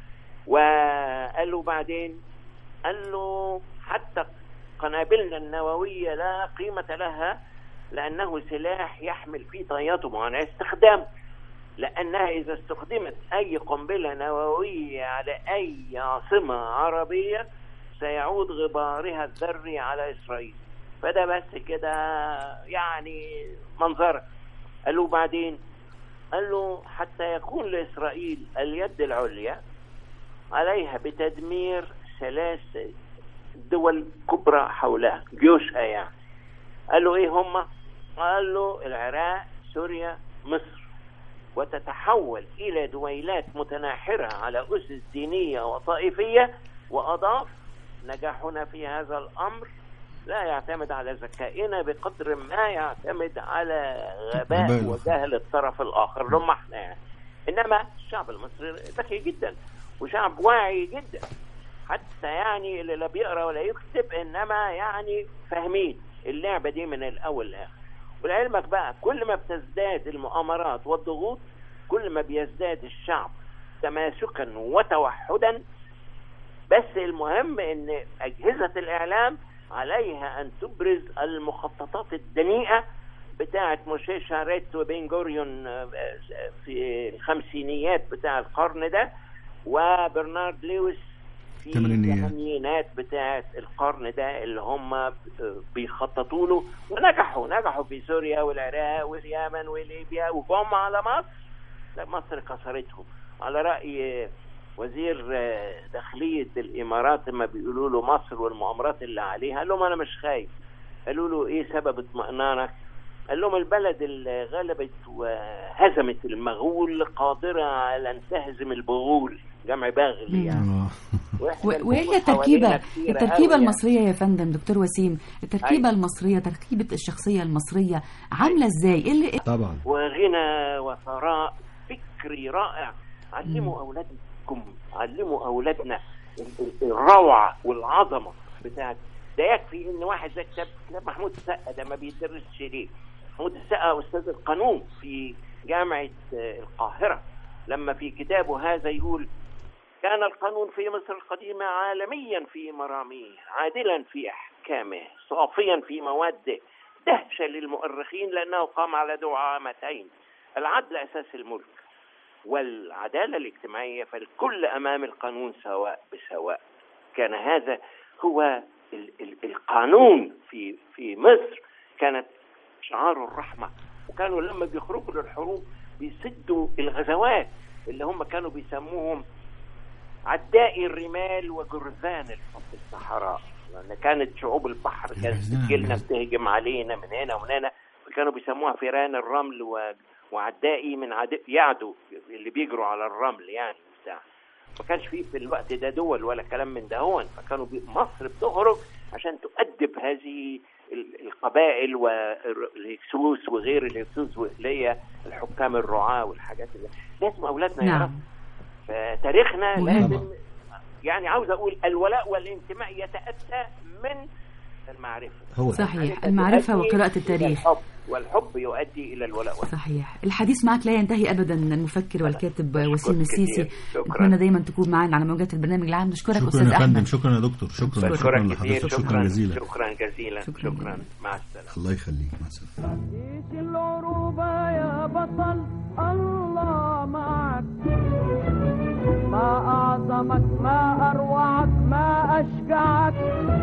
S8: وقال له بعدين قال له حتى قنابلنا النووية لا قيمة لها لأنه سلاح يحمل فيه طيات ومعنى استخدام لأنها إذا استخدمت أي قنبلة نووية على أي عاصمة عربية سيعود غبارها الذري على إسرائيل فده بس كده يعني منظرة قال له بعدين قال له حتى يكون لإسرائيل اليد العليا عليها بتدمير ثلاث دول كبرى حولها جيوشها يعني قال له ايه هم قال له العراق سوريا مصر وتتحول الى دويلات متناحره على اسس دينيه وطائفيه واضاف نجاحنا في هذا الامر لا يعتمد على ذكائنا بقدر ما يعتمد على غباء
S3: غباء.
S8: وجهل الطرف الاخر اللي هم احنا يعني انما الشعب المصري ذكي جدا وشعب واعي جدا حتى يعني اللي لا بيقرا ولا يكتب انما يعني فاهمين اللعبه دي من الاول للاخر ولعلمك بقى كل ما بتزداد المؤامرات والضغوط كل ما بيزداد الشعب تماسكا وتوحدا بس المهم ان اجهزه الاعلام عليها ان تبرز المخططات الدنيئه بتاعه موشي شاريت وبين جوريون آه، في الخمسينيات بتاع القرن ده وبرنارد لويس في
S3: الثمانينيات.
S8: الثمانينات بتاعه القرن ده اللي هم آه، بيخططوا له ونجحوا نجحوا في سوريا والعراق واليمن وليبيا وجم على مصر لا مصر كسرتهم على رأي وزير آه، داخلية الإمارات لما بيقولوا له مصر والمؤامرات اللي عليها قال لهم أنا مش خايف قالوا له إيه سبب اطمئنانك قال لهم البلد اللي غلبت وهزمت المغول قادرة على أن تهزم البغول جمع باغل يعني
S3: آه.
S8: وإحنا
S2: و- وهي
S8: البغول
S2: التركيبة
S8: حوالينا كتيرة
S2: التركيبة
S8: أوي يعني.
S2: المصرية يا فندم دكتور وسيم التركيبة
S8: أيوة.
S2: المصرية تركيبة الشخصية المصرية عاملة ازاي ايه اللي
S4: طبعا
S8: وغنى وثراء فكري رائع علموا اولادكم علموا اولادنا ال- ال- الروعه والعظمه بتاعت ده يكفي ان واحد زي كتاب كتاب محمود السقا ده ما بيدرسش ليه محمود السقا استاذ القانون في جامعه آه، القاهره لما في كتابه هذا يقول كان القانون في مصر القديمة عالميا في مراميه عادلا في أحكامه صافيا في مواده دهشة للمؤرخين لأنه قام على دعامتين العدل أساس الملك والعدالة الاجتماعية فالكل أمام القانون سواء بسواء كان هذا هو ال- ال- القانون في في مصر كانت شعار الرحمة وكانوا لما بيخرجوا للحروب بيسدوا الغزوات اللي هم كانوا بيسموهم عدائي الرمال وجرذان الف- الصحراء لان كانت شعوب البحر كانت
S3: الجرذان.
S8: تجيلنا بتهجم علينا من هنا ومن هنا فكانوا بيسموها فيران الرمل و... وعدائي من عد... يعدو اللي بيجروا على الرمل يعني بتاع ما كانش فيه في الوقت ده دول ولا كلام من ده هون فكانوا بي... مصر بتخرج عشان تؤدب هذه ال- القبائل والهكسوس وغير الهكسوس واللي هي الحكام الرعاة والحاجات اللي لازم اولادنا يعرفوا
S2: نعم
S8: فتاريخنا
S2: مهم.
S8: لازم يعني عاوز اقول الولاء والانتماء يتاتى من المعرفه
S4: هو ده.
S2: صحيح المعرفة
S8: تؤدي
S2: وقراءة
S8: إلى
S2: التاريخ
S8: الحب والحب يؤدي الى الولاء والانتماء.
S2: صحيح الحديث معك لا ينتهي ابدا المفكر والكاتب وسيم السيسي
S8: شكراً.
S2: نتمنى دايما تكون معنا على موجات البرنامج العام نشكرك
S3: شكرا
S2: استاذ
S3: يا فندم
S2: احمد
S3: شكرا يا دكتور شكرا
S8: بشكرك كثير
S3: لحضرتك
S8: شكرا
S3: شكرا جزيلا
S8: شكرا جزيلا
S2: شكراً
S8: شكرا
S2: جزيلاً.
S8: مع السلامه
S3: الله يخليك مع السلامه
S9: جيش العروبة يا بطل الله معك ما أعظمك ما أروعك ما أشجعك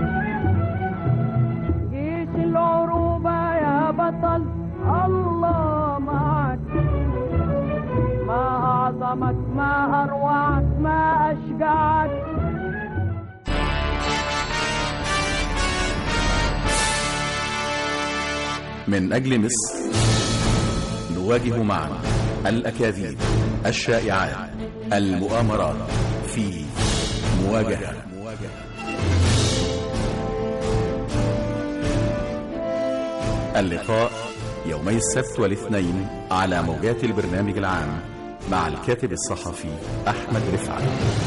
S9: جيش العروبة يا بطل الله معك ما أعظمك ما أروعك ما أشجعك
S1: من أجل مصر نواجه معا الأكاذيب الشائعات المؤامرات في مواجهة اللقاء يومي السبت والاثنين على موجات البرنامج العام مع الكاتب الصحفي أحمد رفعت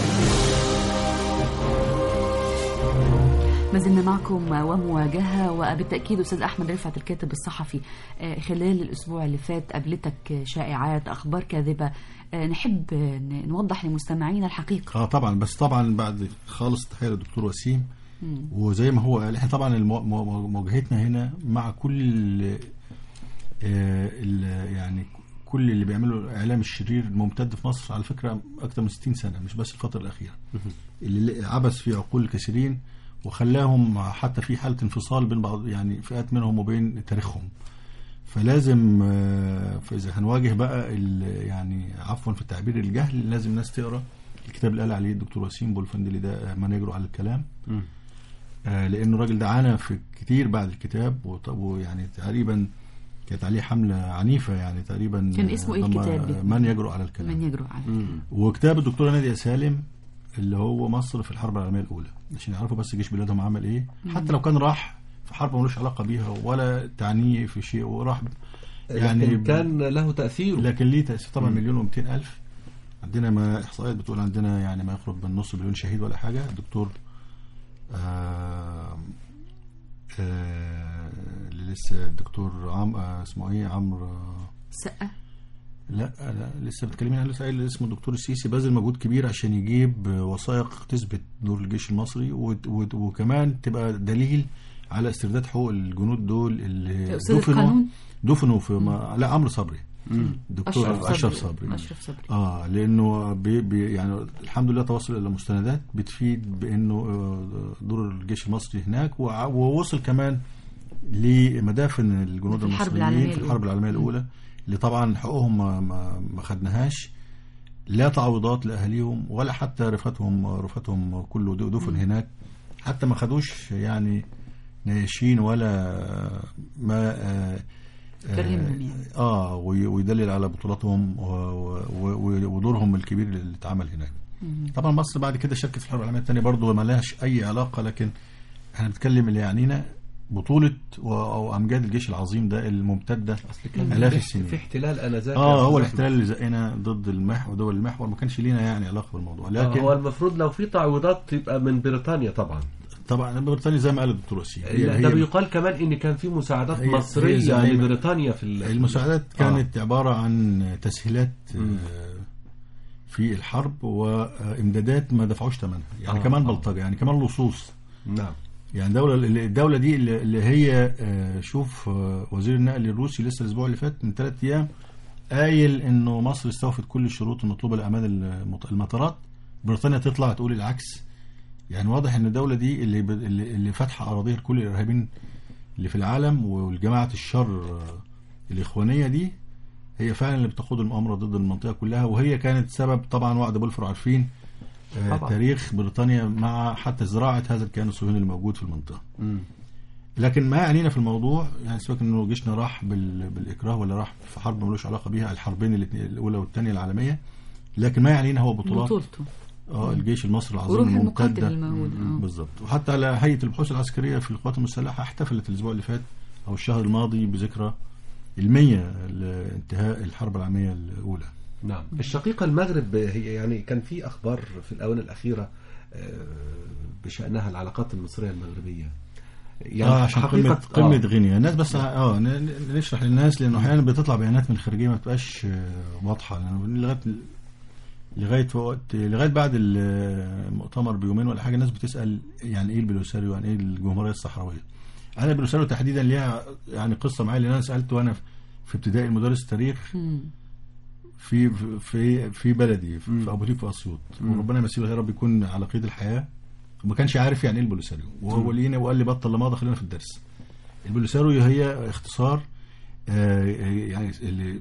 S2: ما زلنا معكم ومواجهة وبالتأكيد أستاذ أحمد رفعت الكاتب الصحفي آه، خلال الأسبوع اللي فات قابلتك شائعات أخبار كاذبة آه، نحب آه، ن- نوضح لمستمعينا الحقيقة
S3: اه طبعا بس طبعا بعد خالص تحيه للدكتور وسيم وزي ما هو قال احنا طبعا المو- مو- مواجهتنا هنا مع كل ال- آه، ال- يعني كل اللي بيعملوا الاعلام الشرير الممتد في مصر على فكره اكثر من 60 سنه مش بس الفتره الاخيره اللي عبث في عقول الكثيرين وخلاهم حتى في حاله انفصال بين بعض يعني فئات منهم وبين تاريخهم فلازم آه، فاذا هنواجه بقى ال- يعني عفوا في التعبير الجهل لازم الناس تقرا الكتاب اللي قال عليه الدكتور وسيم بولفندلي ده آه، من يجرؤ على الكلام آه، لانه الراجل ده عانى في كتير بعد الكتاب وط- ويعني تقريبا كانت عليه حمله عنيفه يعني تقريبا
S2: كان اسمه إيه
S3: لما-
S2: الكتاب ده؟
S3: من يجرؤ على الكلام
S2: من يجرؤ عليه
S3: وكتاب الدكتوره ناديه سالم اللي هو مصر في الحرب العالميه الاولى عشان يعرفوا بس جيش بلادهم عمل ايه حتى لو كان راح في حرب ملوش علاقه بيها ولا تعنيه في شيء وراح
S4: يعني
S3: يعني
S4: كان له تأثير
S3: لكن ليه تأثير طبعا مليون و200 ألف عندنا ما إحصائيات بتقول عندنا يعني ما يقرب من نص مليون شهيد ولا حاجة الدكتور آه آه اللي لسه الدكتور عم آه اسمه ايه عمرو آه،
S2: سقة
S3: لا لا لسه بتكلمين عن لسه قايل اسمه الدكتور السيسي بذل مجهود كبير عشان يجيب وثائق تثبت دور الجيش المصري وت- وت- وكمان تبقى دليل على استرداد حقوق الجنود دول اللي
S2: أستاذ القانون؟
S3: دفنوا في ما لا عمرو صبري دكتور
S2: أشرف
S3: اشرف
S2: صبري.
S3: صبري
S2: أشرف صبري.
S3: اه لانه بي بي يعني الحمد لله توصل الى مستندات بتفيد بانه آه، دور الجيش المصري هناك وع- ووصل كمان لمدافن الجنود
S2: في الحرب
S3: المصريين
S2: العالمية
S3: في
S2: الأولى.
S3: الحرب العالميه الاولى اللي طبعا حقوقهم ما, ما, ما خدناهاش لا تعويضات لاهاليهم ولا حتى رفاتهم رفاتهم كله د- دفن هناك حتى ما خدوش يعني نياشين ولا ما آه
S2: كرهمهم يعني.
S3: اه وي- ويدلل على بطولاتهم و- و- و- ودورهم الكبير اللي اتعمل هناك طبعا مصر بعد كده شاركت في الحرب العالميه الثانيه برضه ما لهاش اي علاقه لكن احنا بنتكلم اللي يعنينا بطوله و- او امجاد الجيش العظيم ده الممتده
S4: كان
S3: الاف
S4: في-
S3: السنين
S4: في احتلال انذاك
S3: اه
S4: يا
S3: هو
S4: أستاذ
S3: الاحتلال اللي زقنا ضد المحور دول المحور ما كانش لينا يعني علاقه بالموضوع
S4: لكن
S3: لكن
S4: هو المفروض لو في تعويضات تبقى من بريطانيا طبعا
S3: طبعا بريطانيا زي ما قال الدكتور وسيم هي-
S4: لا، ده
S3: هي-
S4: بيقال كمان ان كان في مساعدات
S3: هي- هي
S4: مصريه
S3: زعيمة.
S4: لبريطانيا في ال-
S3: المساعدات كانت عبارة عن تسهيلات آه، في الحرب وامدادات ما دفعوش ثمنها يعني
S4: آه،
S3: كمان
S4: آه.
S3: بلطجة يعني كمان لصوص
S4: نعم
S3: يعني دولة الدولة دي اللي اللي هي آه، شوف آه، وزير النقل الروسي لسه الأسبوع اللي فات من ثلاث أيام قايل إنه مصر استوفت كل الشروط المطلوبة لأمان المط- المطارات بريطانيا تطلع تقول العكس يعني واضح إن الدولة دي اللي ب- اللي اللي فاتحة أراضيها لكل الإرهابيين اللي في العالم والجماعة الشر آه، الإخوانية دي هي فعلا اللي بتقود المؤامرة ضد المنطقة كلها وهي كانت سبب طبعا وعد بولفور عارفين آه،
S4: طبعا.
S3: تاريخ بريطانيا مع حتى زراعة هذا الكيان الصهيوني الموجود في المنطقة لكن ما يعنينا في الموضوع يعني سيبك انه جيشنا راح بال... بالاكراه ولا راح في حرب ملوش علاقه بيها الحربين الاتنين- الاولى والثانيه العالميه لكن ما يعنينا هو بطولات
S2: بطولته
S3: اه الجيش المصري العظيم
S2: وروح
S3: الممتده
S2: المقاتل الموجود آه.
S3: بالظبط وحتى على هيئه البحوث العسكريه في القوات المسلحه احتفلت الاسبوع اللي فات او الشهر الماضي بذكرى المية لانتهاء الحرب العالمية الأولى
S4: نعم الشقيقة المغرب هي يعني كان في أخبار في الآونة الأخيرة آه، بشأنها العلاقات المصرية المغربية
S3: يعني آه عشان قمة قمة
S4: آه.
S3: غينيا الناس بس اه ن- ن- نشرح للناس لانه احيانا بتطلع بيانات من الخارجيه ما بتبقاش آه، واضحه لأنه لغايه لغايه وقت لغايه بعد المؤتمر بيومين ولا حاجه الناس بتسال يعني ايه البلوساريو يعني ايه الجمهوريه الصحراويه انا البلوساريو تحديدا ليها يعني قصه معايا لان انا سالت وانا في ابتدائي المدرس التاريخ
S2: مم.
S3: في في في بلدي في
S4: مم.
S3: في ابو تيف في اسيوط
S4: مم.
S3: وربنا يمسيه بالخير يا رب يكون على قيد الحياه وما كانش عارف يعني ايه البوليساريو وهو لينا وقال لي بطل لماضه خلينا في الدرس البوليساريو هي اختصار آه، يعني ال-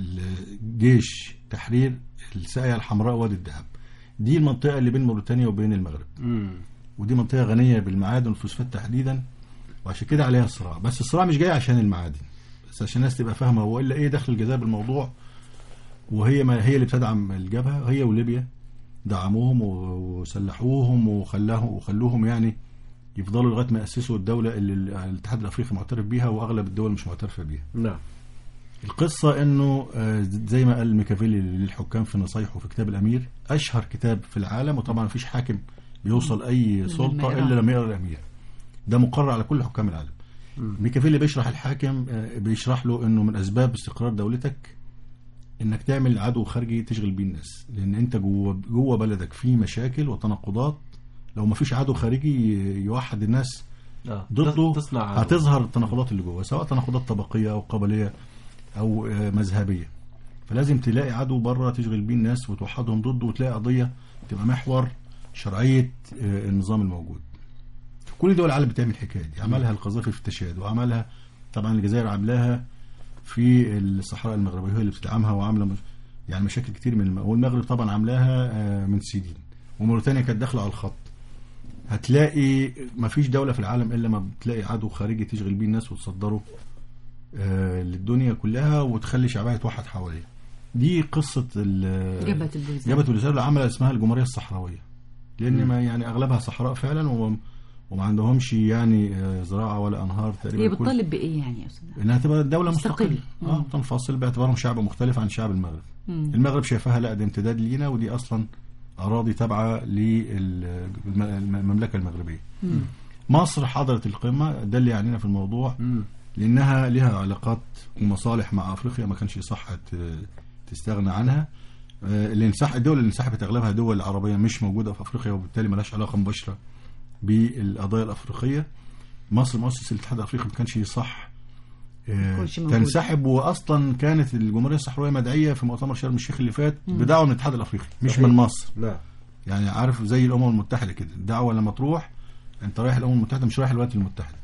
S3: الجيش تحرير الساقية الحمراء وادي الذهب دي المنطقة اللي بين موريتانيا وبين المغرب
S4: مم.
S3: ودي منطقة غنية بالمعادن والفوسفات تحديدا وعشان كده عليها صراع بس الصراع مش جاي عشان المعادن بس عشان الناس تبقى فاهمة هو إلا إيه دخل الجزائر بالموضوع وهي ما هي اللي بتدعم الجبهة هي وليبيا دعموهم و- وسلحوهم وخلاهم وخلوهم يعني يفضلوا لغايه ما ياسسوا الدوله اللي الاتحاد الافريقي معترف بيها واغلب الدول مش معترفه بيها.
S4: نعم
S3: القصه انه آه، زي ما قال ميكافيلي للحكام في نصايحه في كتاب الامير اشهر كتاب في العالم وطبعا مفيش حاكم بيوصل اي سلطه
S2: يقرأ.
S3: الا لما يقرا الامير. ده مقرر على كل حكام العالم. ميكافيلي بيشرح الحاكم آه، بيشرح له انه من اسباب استقرار دولتك انك تعمل عدو خارجي تشغل بيه الناس لان انت جوه جوه بلدك في مشاكل وتناقضات لو ما فيش عدو خارجي يوحد الناس
S4: آه.
S3: ضده
S4: تصنع عدو.
S3: هتظهر التناقضات اللي جوه سواء تناقضات طبقيه او قبليه او آه، مذهبيه فلازم تلاقي عدو بره تشغل بيه الناس وتوحدهم ضده وتلاقي قضيه تبقى محور شرعيه آه، النظام الموجود كل دول العالم بتعمل الحكايه دي عملها القذافي في التشاد وعملها طبعا الجزائر عاملاها في الصحراء المغربيه هي اللي بتدعمها وعامله مش- يعني مشاكل كتير من الم... والمغرب طبعا عاملاها آه، من سنين وموريتانيا كانت داخله على الخط هتلاقي ما فيش دولة في العالم إلا ما بتلاقي عدو خارجي تشغل بيه الناس وتصدره آه، للدنيا كلها وتخلي شعبها يتوحد حواليه دي قصة ال-
S2: جبهة البلزان
S3: جبهة الوزارة اللي عملها اسمها الجمهورية الصحراوية لأن ما يعني أغلبها صحراء فعلا وما, وما عندهمش يعني آه، زراعة ولا أنهار تقريبا
S2: هي
S3: كل-
S2: بتطالب بايه يعني يا استاذ
S3: انها تبقى دوله
S2: مستقلة.
S3: مستقله اه تنفصل باعتبارهم شعب مختلف عن شعب المغرب
S2: مم.
S3: المغرب شايفاها لا ده امتداد لينا ودي اصلا اراضي تابعه للمملكه المغربيه
S2: مم.
S3: مصر حضرت القمه ده اللي يعنينا في الموضوع لانها لها علاقات ومصالح مع افريقيا ما كانش يصح ت- تستغنى عنها آه، اللي انسحب الدول اللي انسحبت اغلبها دول عربيه مش موجوده في افريقيا وبالتالي ملهاش علاقه مباشره بالقضايا الافريقيه مصر مؤسس الاتحاد الافريقي ما كانش يصح آه،
S2: يكونش موجود.
S3: تنسحب واصلا كانت الجمهوريه الصحراويه مدعيه في مؤتمر شرم الشيخ اللي فات بدعوه من الاتحاد الافريقي مش
S4: صحيح.
S3: من مصر
S4: نعم
S3: يعني عارف زي الامم المتحده كده الدعوه لما تروح انت رايح الامم المتحده مش رايح الولايات المتحده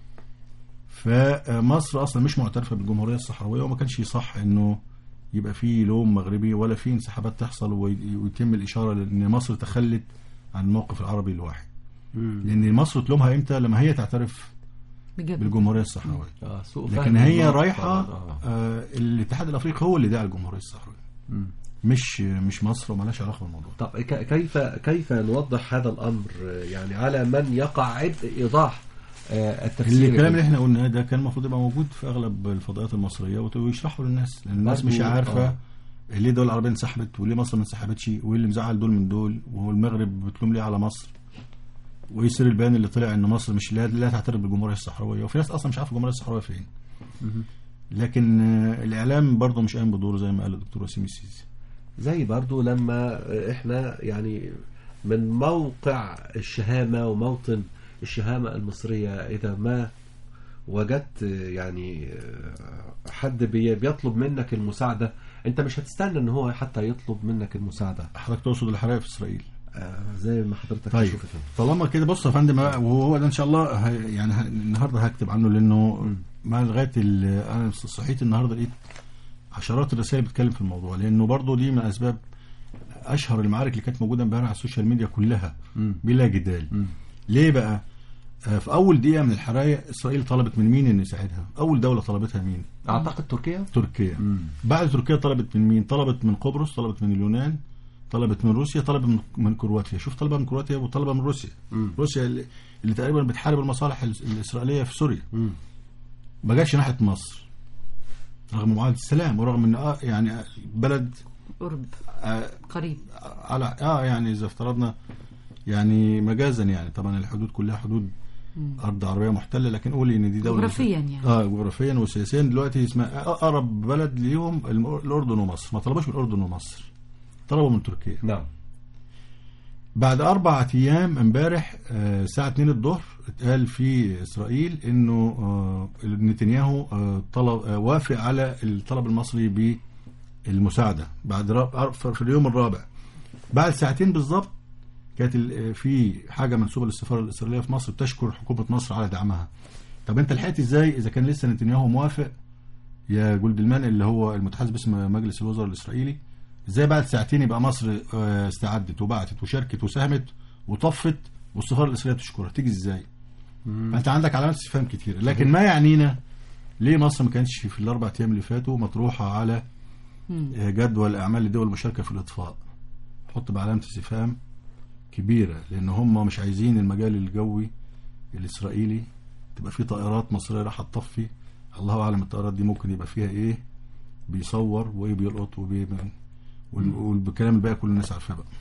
S3: فمصر اصلا مش معترفه بالجمهوريه الصحراويه وما كانش يصح انه يبقى في لوم مغربي ولا في انسحابات تحصل وي- ويتم الاشاره لان مصر تخلت عن الموقف العربي الواحد لان مصر تلومها امتى لما هي تعترف
S2: بجد
S3: بالجمهوريه الصحراويه
S4: اه سوء
S3: لكن
S4: فهم
S3: هي
S4: النقطة
S3: رايحه
S4: طبعاً. آه.
S3: آه الاتحاد الافريقي هو اللي دعا الجمهوريه الصحراويه
S4: مم.
S3: مش مش مصر ومالهاش علاقه بالموضوع
S4: طب ك- كيف كيف نوضح هذا الامر آه، يعني على من يقع عبء ايضاح آه، التفسير
S3: الكلام اللي احنا قلناه ده كان المفروض يبقى موجود في اغلب الفضائيات المصريه وت- ويشرحوا للناس لان الناس مش
S4: برضو-
S3: عارفه
S4: آه.
S3: ليه الدول العربيه انسحبت وليه مصر ما انسحبتش وايه اللي مزعل دول من دول والمغرب بتلوم ليه على مصر وايه سر البيان اللي طلع ان مصر مش لا, لا تعترف بالجمهوريه الصحراويه وفي ناس اصلا مش عارفه الجمهوريه الصحراويه فين لكن آه، الاعلام برضه مش قايم بدوره زي ما قال الدكتور وسيم السيسي
S4: زي برضو لما احنا يعني من موقع الشهامة وموطن الشهامة المصرية إذا ما وجدت يعني حد بي- بيطلب منك المساعدة انت مش هتستنى ان هو حتى يطلب منك المساعدة
S3: حضرتك تقصد الحرائق في اسرائيل
S4: آه، زي ما حضرتك
S3: طيب
S4: تشوف كده.
S3: طالما كده بص يا فندم وهو ده ان شاء الله ه- يعني ه- النهارده هكتب عنه لانه ما لغايه ال- انا صحيت النهارده لقيت عشرات الرسائل بتتكلم في الموضوع لانه برضه دي من اسباب اشهر المعارك اللي كانت موجوده امبارح على السوشيال ميديا كلها
S4: مم.
S3: بلا جدال
S4: مم.
S3: ليه بقى؟ آه، في اول دقيقه من الحرايق اسرائيل طلبت من مين ان يساعدها؟ اول دوله طلبتها مين؟
S4: اعتقد تركيا
S3: تركيا
S4: مم.
S3: بعد تركيا طلبت من مين؟ طلبت من قبرص طلبت من اليونان طلبت من روسيا طلبت من, من كرواتيا شوف طلبة من كرواتيا وطلبة من روسيا
S4: مم.
S3: روسيا اللي, اللي تقريبا بتحارب المصالح ال- الإسرائيلية في سوريا
S4: مم.
S3: ما جاش ناحية مصر رغم معاهدة السلام ورغم ان آه يعني آه بلد
S2: قرب
S3: آه
S2: قريب
S3: على اه يعني اذا افترضنا يعني مجازا يعني طبعا الحدود كلها حدود ارض عربيه محتله لكن قولي ان دي دوله
S2: جغرافيا يعني.
S3: اه جغرافيا وسياسيا دلوقتي اسمها اقرب بلد ليهم الم- الاردن ومصر ما طلبوش من الاردن ومصر طلبوا من تركيا
S4: نعم
S3: بعد أربعة أيام امبارح آه، الساعة 2 الظهر اتقال في إسرائيل إنه آه، نتنياهو آه، طلب آه، وافق على الطلب المصري بالمساعدة بعد راب- في اليوم الرابع بعد ساعتين بالظبط كانت ال- آه، في حاجة منسوبة للسفارة الإسرائيلية في مصر بتشكر حكومة مصر على دعمها طب أنت لحقت إزاي إذا كان لسه نتنياهو موافق يا جولدمان اللي هو المتحدث باسم مجلس الوزراء الإسرائيلي ازاي بعد ساعتين يبقى مصر آه، استعدت وبعتت وشاركت وساهمت وطفت والسفاره الاسرائيليه تشكرها تيجي ازاي؟ فانت عندك علامات استفهام كتير لكن ما يعنينا ليه مصر ما كانتش في الاربع ايام اللي فاتوا مطروحه على آه، جدول اعمال الدول المشاركه في الاطفاء حط بعلامه استفهام كبيره لان هم مش عايزين المجال الجوي الاسرائيلي تبقى فيه طائرات مصريه راح تطفي الله اعلم الطائرات دي ممكن يبقى فيها ايه بيصور وايه بيلقط وبي وال- والكلام الباقي كل الناس عارفاه بقى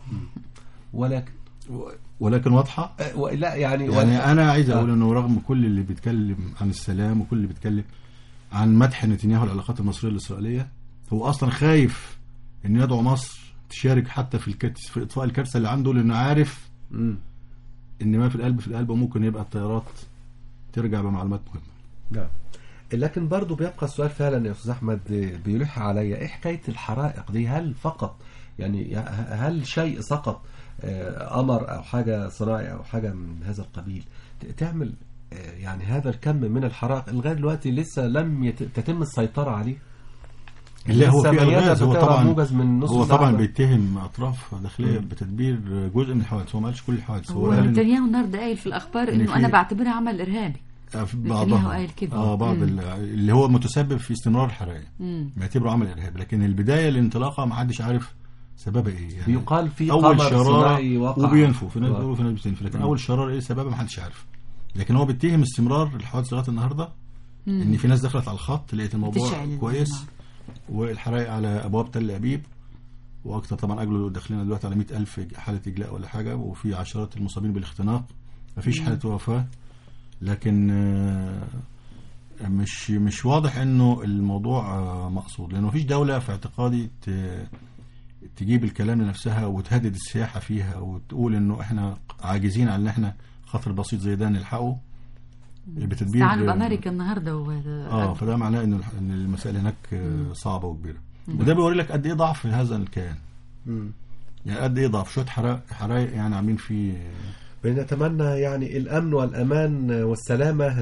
S4: ولكن
S3: ولكن واضحه
S4: آه، و- لا يعني,
S3: يعني انا عايز اقول
S4: آه.
S3: انه رغم كل اللي بيتكلم عن السلام وكل اللي بيتكلم عن مدح نتنياهو العلاقات المصريه الاسرائيليه هو اصلا خايف ان يدعو مصر تشارك حتى في الكت... في اطفاء الكارثه اللي عنده لانه عارف
S4: مم.
S3: ان ما في القلب في القلب وممكن يبقى الطيارات ترجع بمعلومات مهمه
S4: نعم لكن برضو بيبقى السؤال فعلا يا استاذ احمد بيلح عليا ايه حكايه الحرائق دي هل فقط يعني هل شيء سقط آه، قمر او حاجه صناعي او حاجه من هذا القبيل ت- تعمل آه، يعني هذا الكم من الحرائق لغايه دلوقتي لسه لم يت- تتم السيطره عليه
S3: لا هو في
S4: السمعيات
S3: الغاز هو
S4: بتقرا
S3: طبعا
S4: موجز من نص
S3: هو
S4: ساعة
S3: طبعا
S4: ده.
S3: بيتهم اطراف داخليه بتدبير جزء من الحوادث هو ما قالش كل الحوادث هو
S2: هو
S3: قال إن-
S2: نتنياهو النهارده قايل في الاخبار
S3: إن
S2: انه
S3: في-
S2: انا بعتبرها عمل ارهابي
S3: آه، في
S2: نتنياهو
S3: بعضها
S2: قال كده.
S3: اه بعض
S2: مم.
S3: ال- اللي هو متسبب في استمرار الحرائق
S2: مم.
S3: بيعتبره عمل ارهابي لكن البدايه الانطلاقه ما حدش عارف سببها ايه يعني
S4: بيقال في
S3: اول
S4: قمر
S3: شراره
S4: صناعي وقع.
S3: وبينفوا في ناس
S4: آه.
S3: بيقولوا في ناس بتنفي لكن
S4: مم.
S3: اول شراره ايه سببها ما حدش عارف لكن هو بيتهم استمرار الحوادث لغايه النهارده
S2: مم.
S3: ان في ناس دخلت على الخط لقيت الموضوع
S2: بتشعل
S3: كويس
S2: النار.
S3: والحرائق على ابواب تل ابيب واكثر طبعا اجله داخلين دلوقتي على 100000 حاله اجلاء ولا حاجه وفي عشرات المصابين بالاختناق مفيش حاله وفاه لكن آه، مش مش واضح انه الموضوع آه، مقصود لانه مفيش دوله في اعتقادي ت- تجيب الكلام لنفسها وتهدد السياحه فيها وتقول انه احنا عاجزين على ان احنا خطر بسيط زي ده نلحقه بتدبير
S2: استعانوا بامريكا النهارده و...
S3: اه فده معناه ان الح- ان المسائل هناك آه، صعبه وكبيره وده بيوري لك قد ايه ضعف هذا الكيان
S4: مم.
S3: يعني قد ايه ضعف شويه حرائق حرائق يعني عاملين فيه
S4: بنتمنى يعني الأمن والأمان والسلامة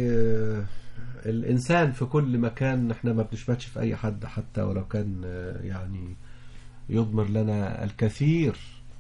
S4: للإنسان في كل مكان احنا ما بنشمتش في أي حد حتى ولو كان آه، يعني يضمر لنا الكثير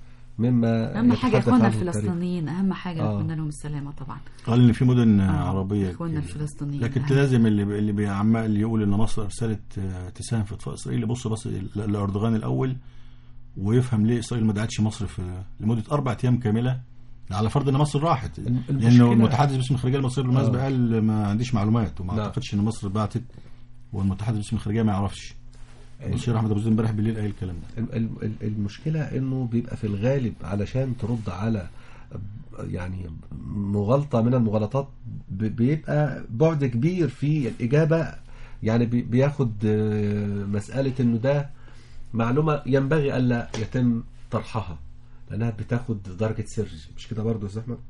S4: مما
S2: اهم حاجه
S4: يتحدث
S2: اخواننا
S4: عنه التاريخ.
S2: الفلسطينيين اهم حاجه
S4: آه.
S2: نتمنى لهم السلامه طبعا
S3: قال ان في مدن
S2: آه،
S3: عربيه
S2: اخواننا
S3: كتير.
S2: الفلسطينيين
S3: لكن
S2: أهم.
S3: لازم اللي اللي بيعمال يقول ان مصر ارسلت آه، تساهم في اطفاء اسرائيل يبص بس ل- لاردوغان الاول ويفهم ليه اسرائيل ما دعتش مصر في لمده اربع ايام كامله على فرض ان مصر راحت
S4: الم-
S3: لانه
S4: المشكلة-
S3: المتحدث باسم الخارجيه المصري بالمناسبه
S4: آه.
S3: قال ما عنديش معلومات وما
S4: نعم.
S3: اعتقدش ان مصر بعتت والمتحدث باسم الخارجيه ما يعرفش البشير احمد ابو زيد امبارح بالليل قال الكلام ده
S4: ال- ال- ال- المشكلة انه بيبقى في الغالب علشان ترد على يعني مغالطة من المغالطات ب- بيبقى بعد كبير في الإجابة يعني بي- بياخد آه، مسألة انه ده معلومة ينبغي ألا يتم طرحها لأنها بتاخد درجة سر مش كده برضه يا أستاذ أحمد؟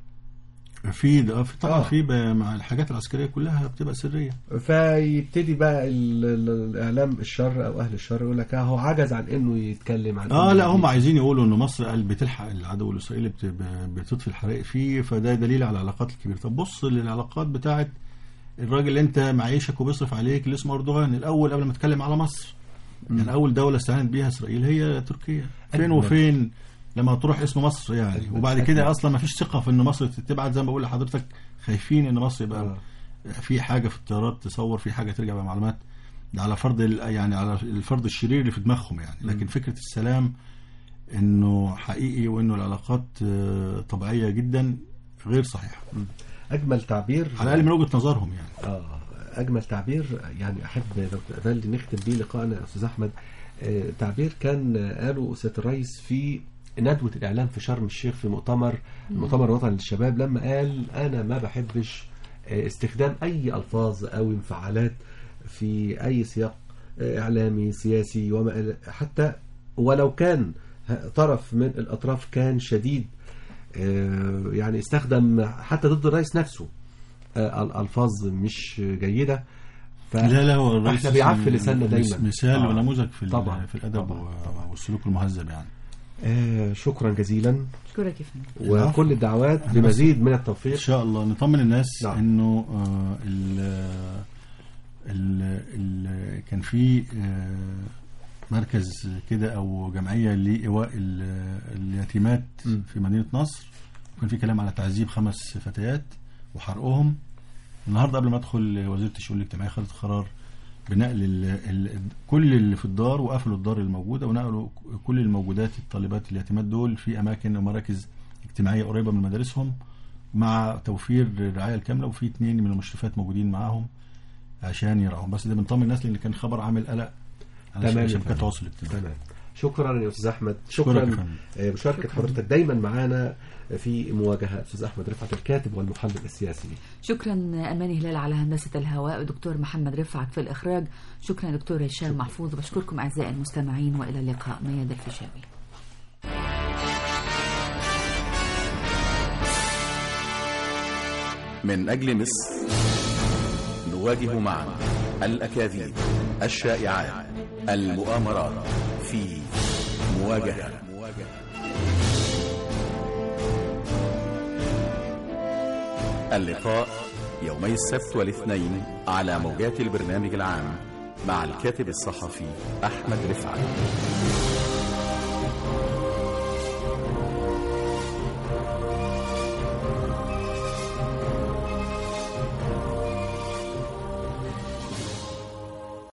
S3: في ده في طبعا
S4: آه.
S3: في ب- مع الحاجات العسكريه كلها بتبقى سريه
S4: فيبتدي بقى ال- ال- الإعلام الشر أو أهل الشر يقول لك آه، هو عجز عن إنه يتكلم عن
S3: اه
S4: إنه
S3: لا هم
S4: يجيب.
S3: عايزين يقولوا ان مصر قال بتلحق العدو الاسرائيلي بت- ب- بتطفي الحرائق فيه فده دليل على العلاقات الكبيره طب بص للعلاقات بتاعت الراجل اللي انت معيشك وبيصرف عليك اللي اسمه اردوغان الاول قبل ما اتكلم على مصر يعني اول دوله استعانت بيها اسرائيل هي تركيا فين
S4: أجمل.
S3: وفين لما تروح اسم مصر يعني
S4: أجمل.
S3: وبعد
S4: أجمل.
S3: كده اصلا ما فيش ثقه في ان مصر تبعت زي ما بقول لحضرتك خايفين ان مصر يبقى
S4: آه.
S3: في حاجه في الطيارات تصور في حاجه ترجع بمعلومات ده على فرض ال- يعني على الفرض الشرير اللي في دماغهم يعني لكن فكره السلام انه حقيقي وانه العلاقات آه، طبيعيه جدا غير صحيحه
S4: أجمل تعبير
S3: على الاقل من وجهه نظرهم يعني
S4: آه أجمل تعبير يعني أحب لو تقبل لي نختم بيه لقائنا يا أستاذ أحمد آه تعبير كان قاله سيادة الرئيس في ندوة الإعلام في شرم الشيخ في مؤتمر المؤتمر الوطني للشباب لما قال أنا ما بحبش آه استخدام أي ألفاظ أو انفعالات في أي سياق آه إعلامي سياسي وما إلى- حتى ولو كان ه- طرف من الأطراف كان شديد آه، يعني استخدم حتى ضد الرئيس نفسه آه، الألفاظ مش جيدة ف...
S3: لا لا هو الرئيس
S4: احنا بيعفي لساننا
S3: مس-
S4: دايما
S3: مثال
S4: آه.
S3: ونموذج في ال-
S4: طبعا
S3: في الادب
S4: طبعا.
S3: و- والسلوك المهذب يعني
S4: آه شكرا جزيلا
S2: اشكرك يا فندم
S4: وكل الدعوات
S3: أنا بس-
S4: لمزيد من
S3: ان
S4: التوفيق
S3: شاء الله نطمن الناس
S4: نعم.
S3: انه آه، ال ال ال كان في آه، مركز كده او جمعيه لايواء ال- اليتيمات
S4: م.
S3: في مدينه نصر وكان في كلام على تعذيب خمس فتيات وحرقهم النهارده قبل ما ادخل وزيره الشؤون الاجتماعيه خدت قرار بنقل ال ال كل اللي في الدار وقفلوا الدار الموجوده ونقلوا كل الموجودات الطالبات اليتيمات دول في اماكن ومراكز اجتماعيه قريبه من مدارسهم مع توفير الرعايه الكامله وفي اثنين من المشرفات موجودين معاهم عشان يرعوهم بس ده بنطمن الناس لان كان خبر عامل قلق على
S4: تمام يا
S3: شبكات
S4: فندم.
S3: التواصل الاجتماعي
S4: تمام شكرا يا استاذ احمد
S3: أشكرك
S4: شكرا
S3: يا فندم.
S4: آه، مشاركه حضرتك دايما معانا في مواجهه استاذ احمد رفعت الكاتب والمحلل السياسي
S2: شكرا أماني هلال على هندسة الهواء ودكتور محمد رفعت في الإخراج شكرا دكتور هشام محفوظ بشكركم أعزائي المستمعين وإلى اللقاء مياد الفيشاوي
S1: من أجل مصر نواجه معا الأكاذيب الشائعات المؤامرات في مواجهة اللقاء يومي السبت والاثنين على موجات البرنامج العام مع الكاتب الصحفي أحمد رفعت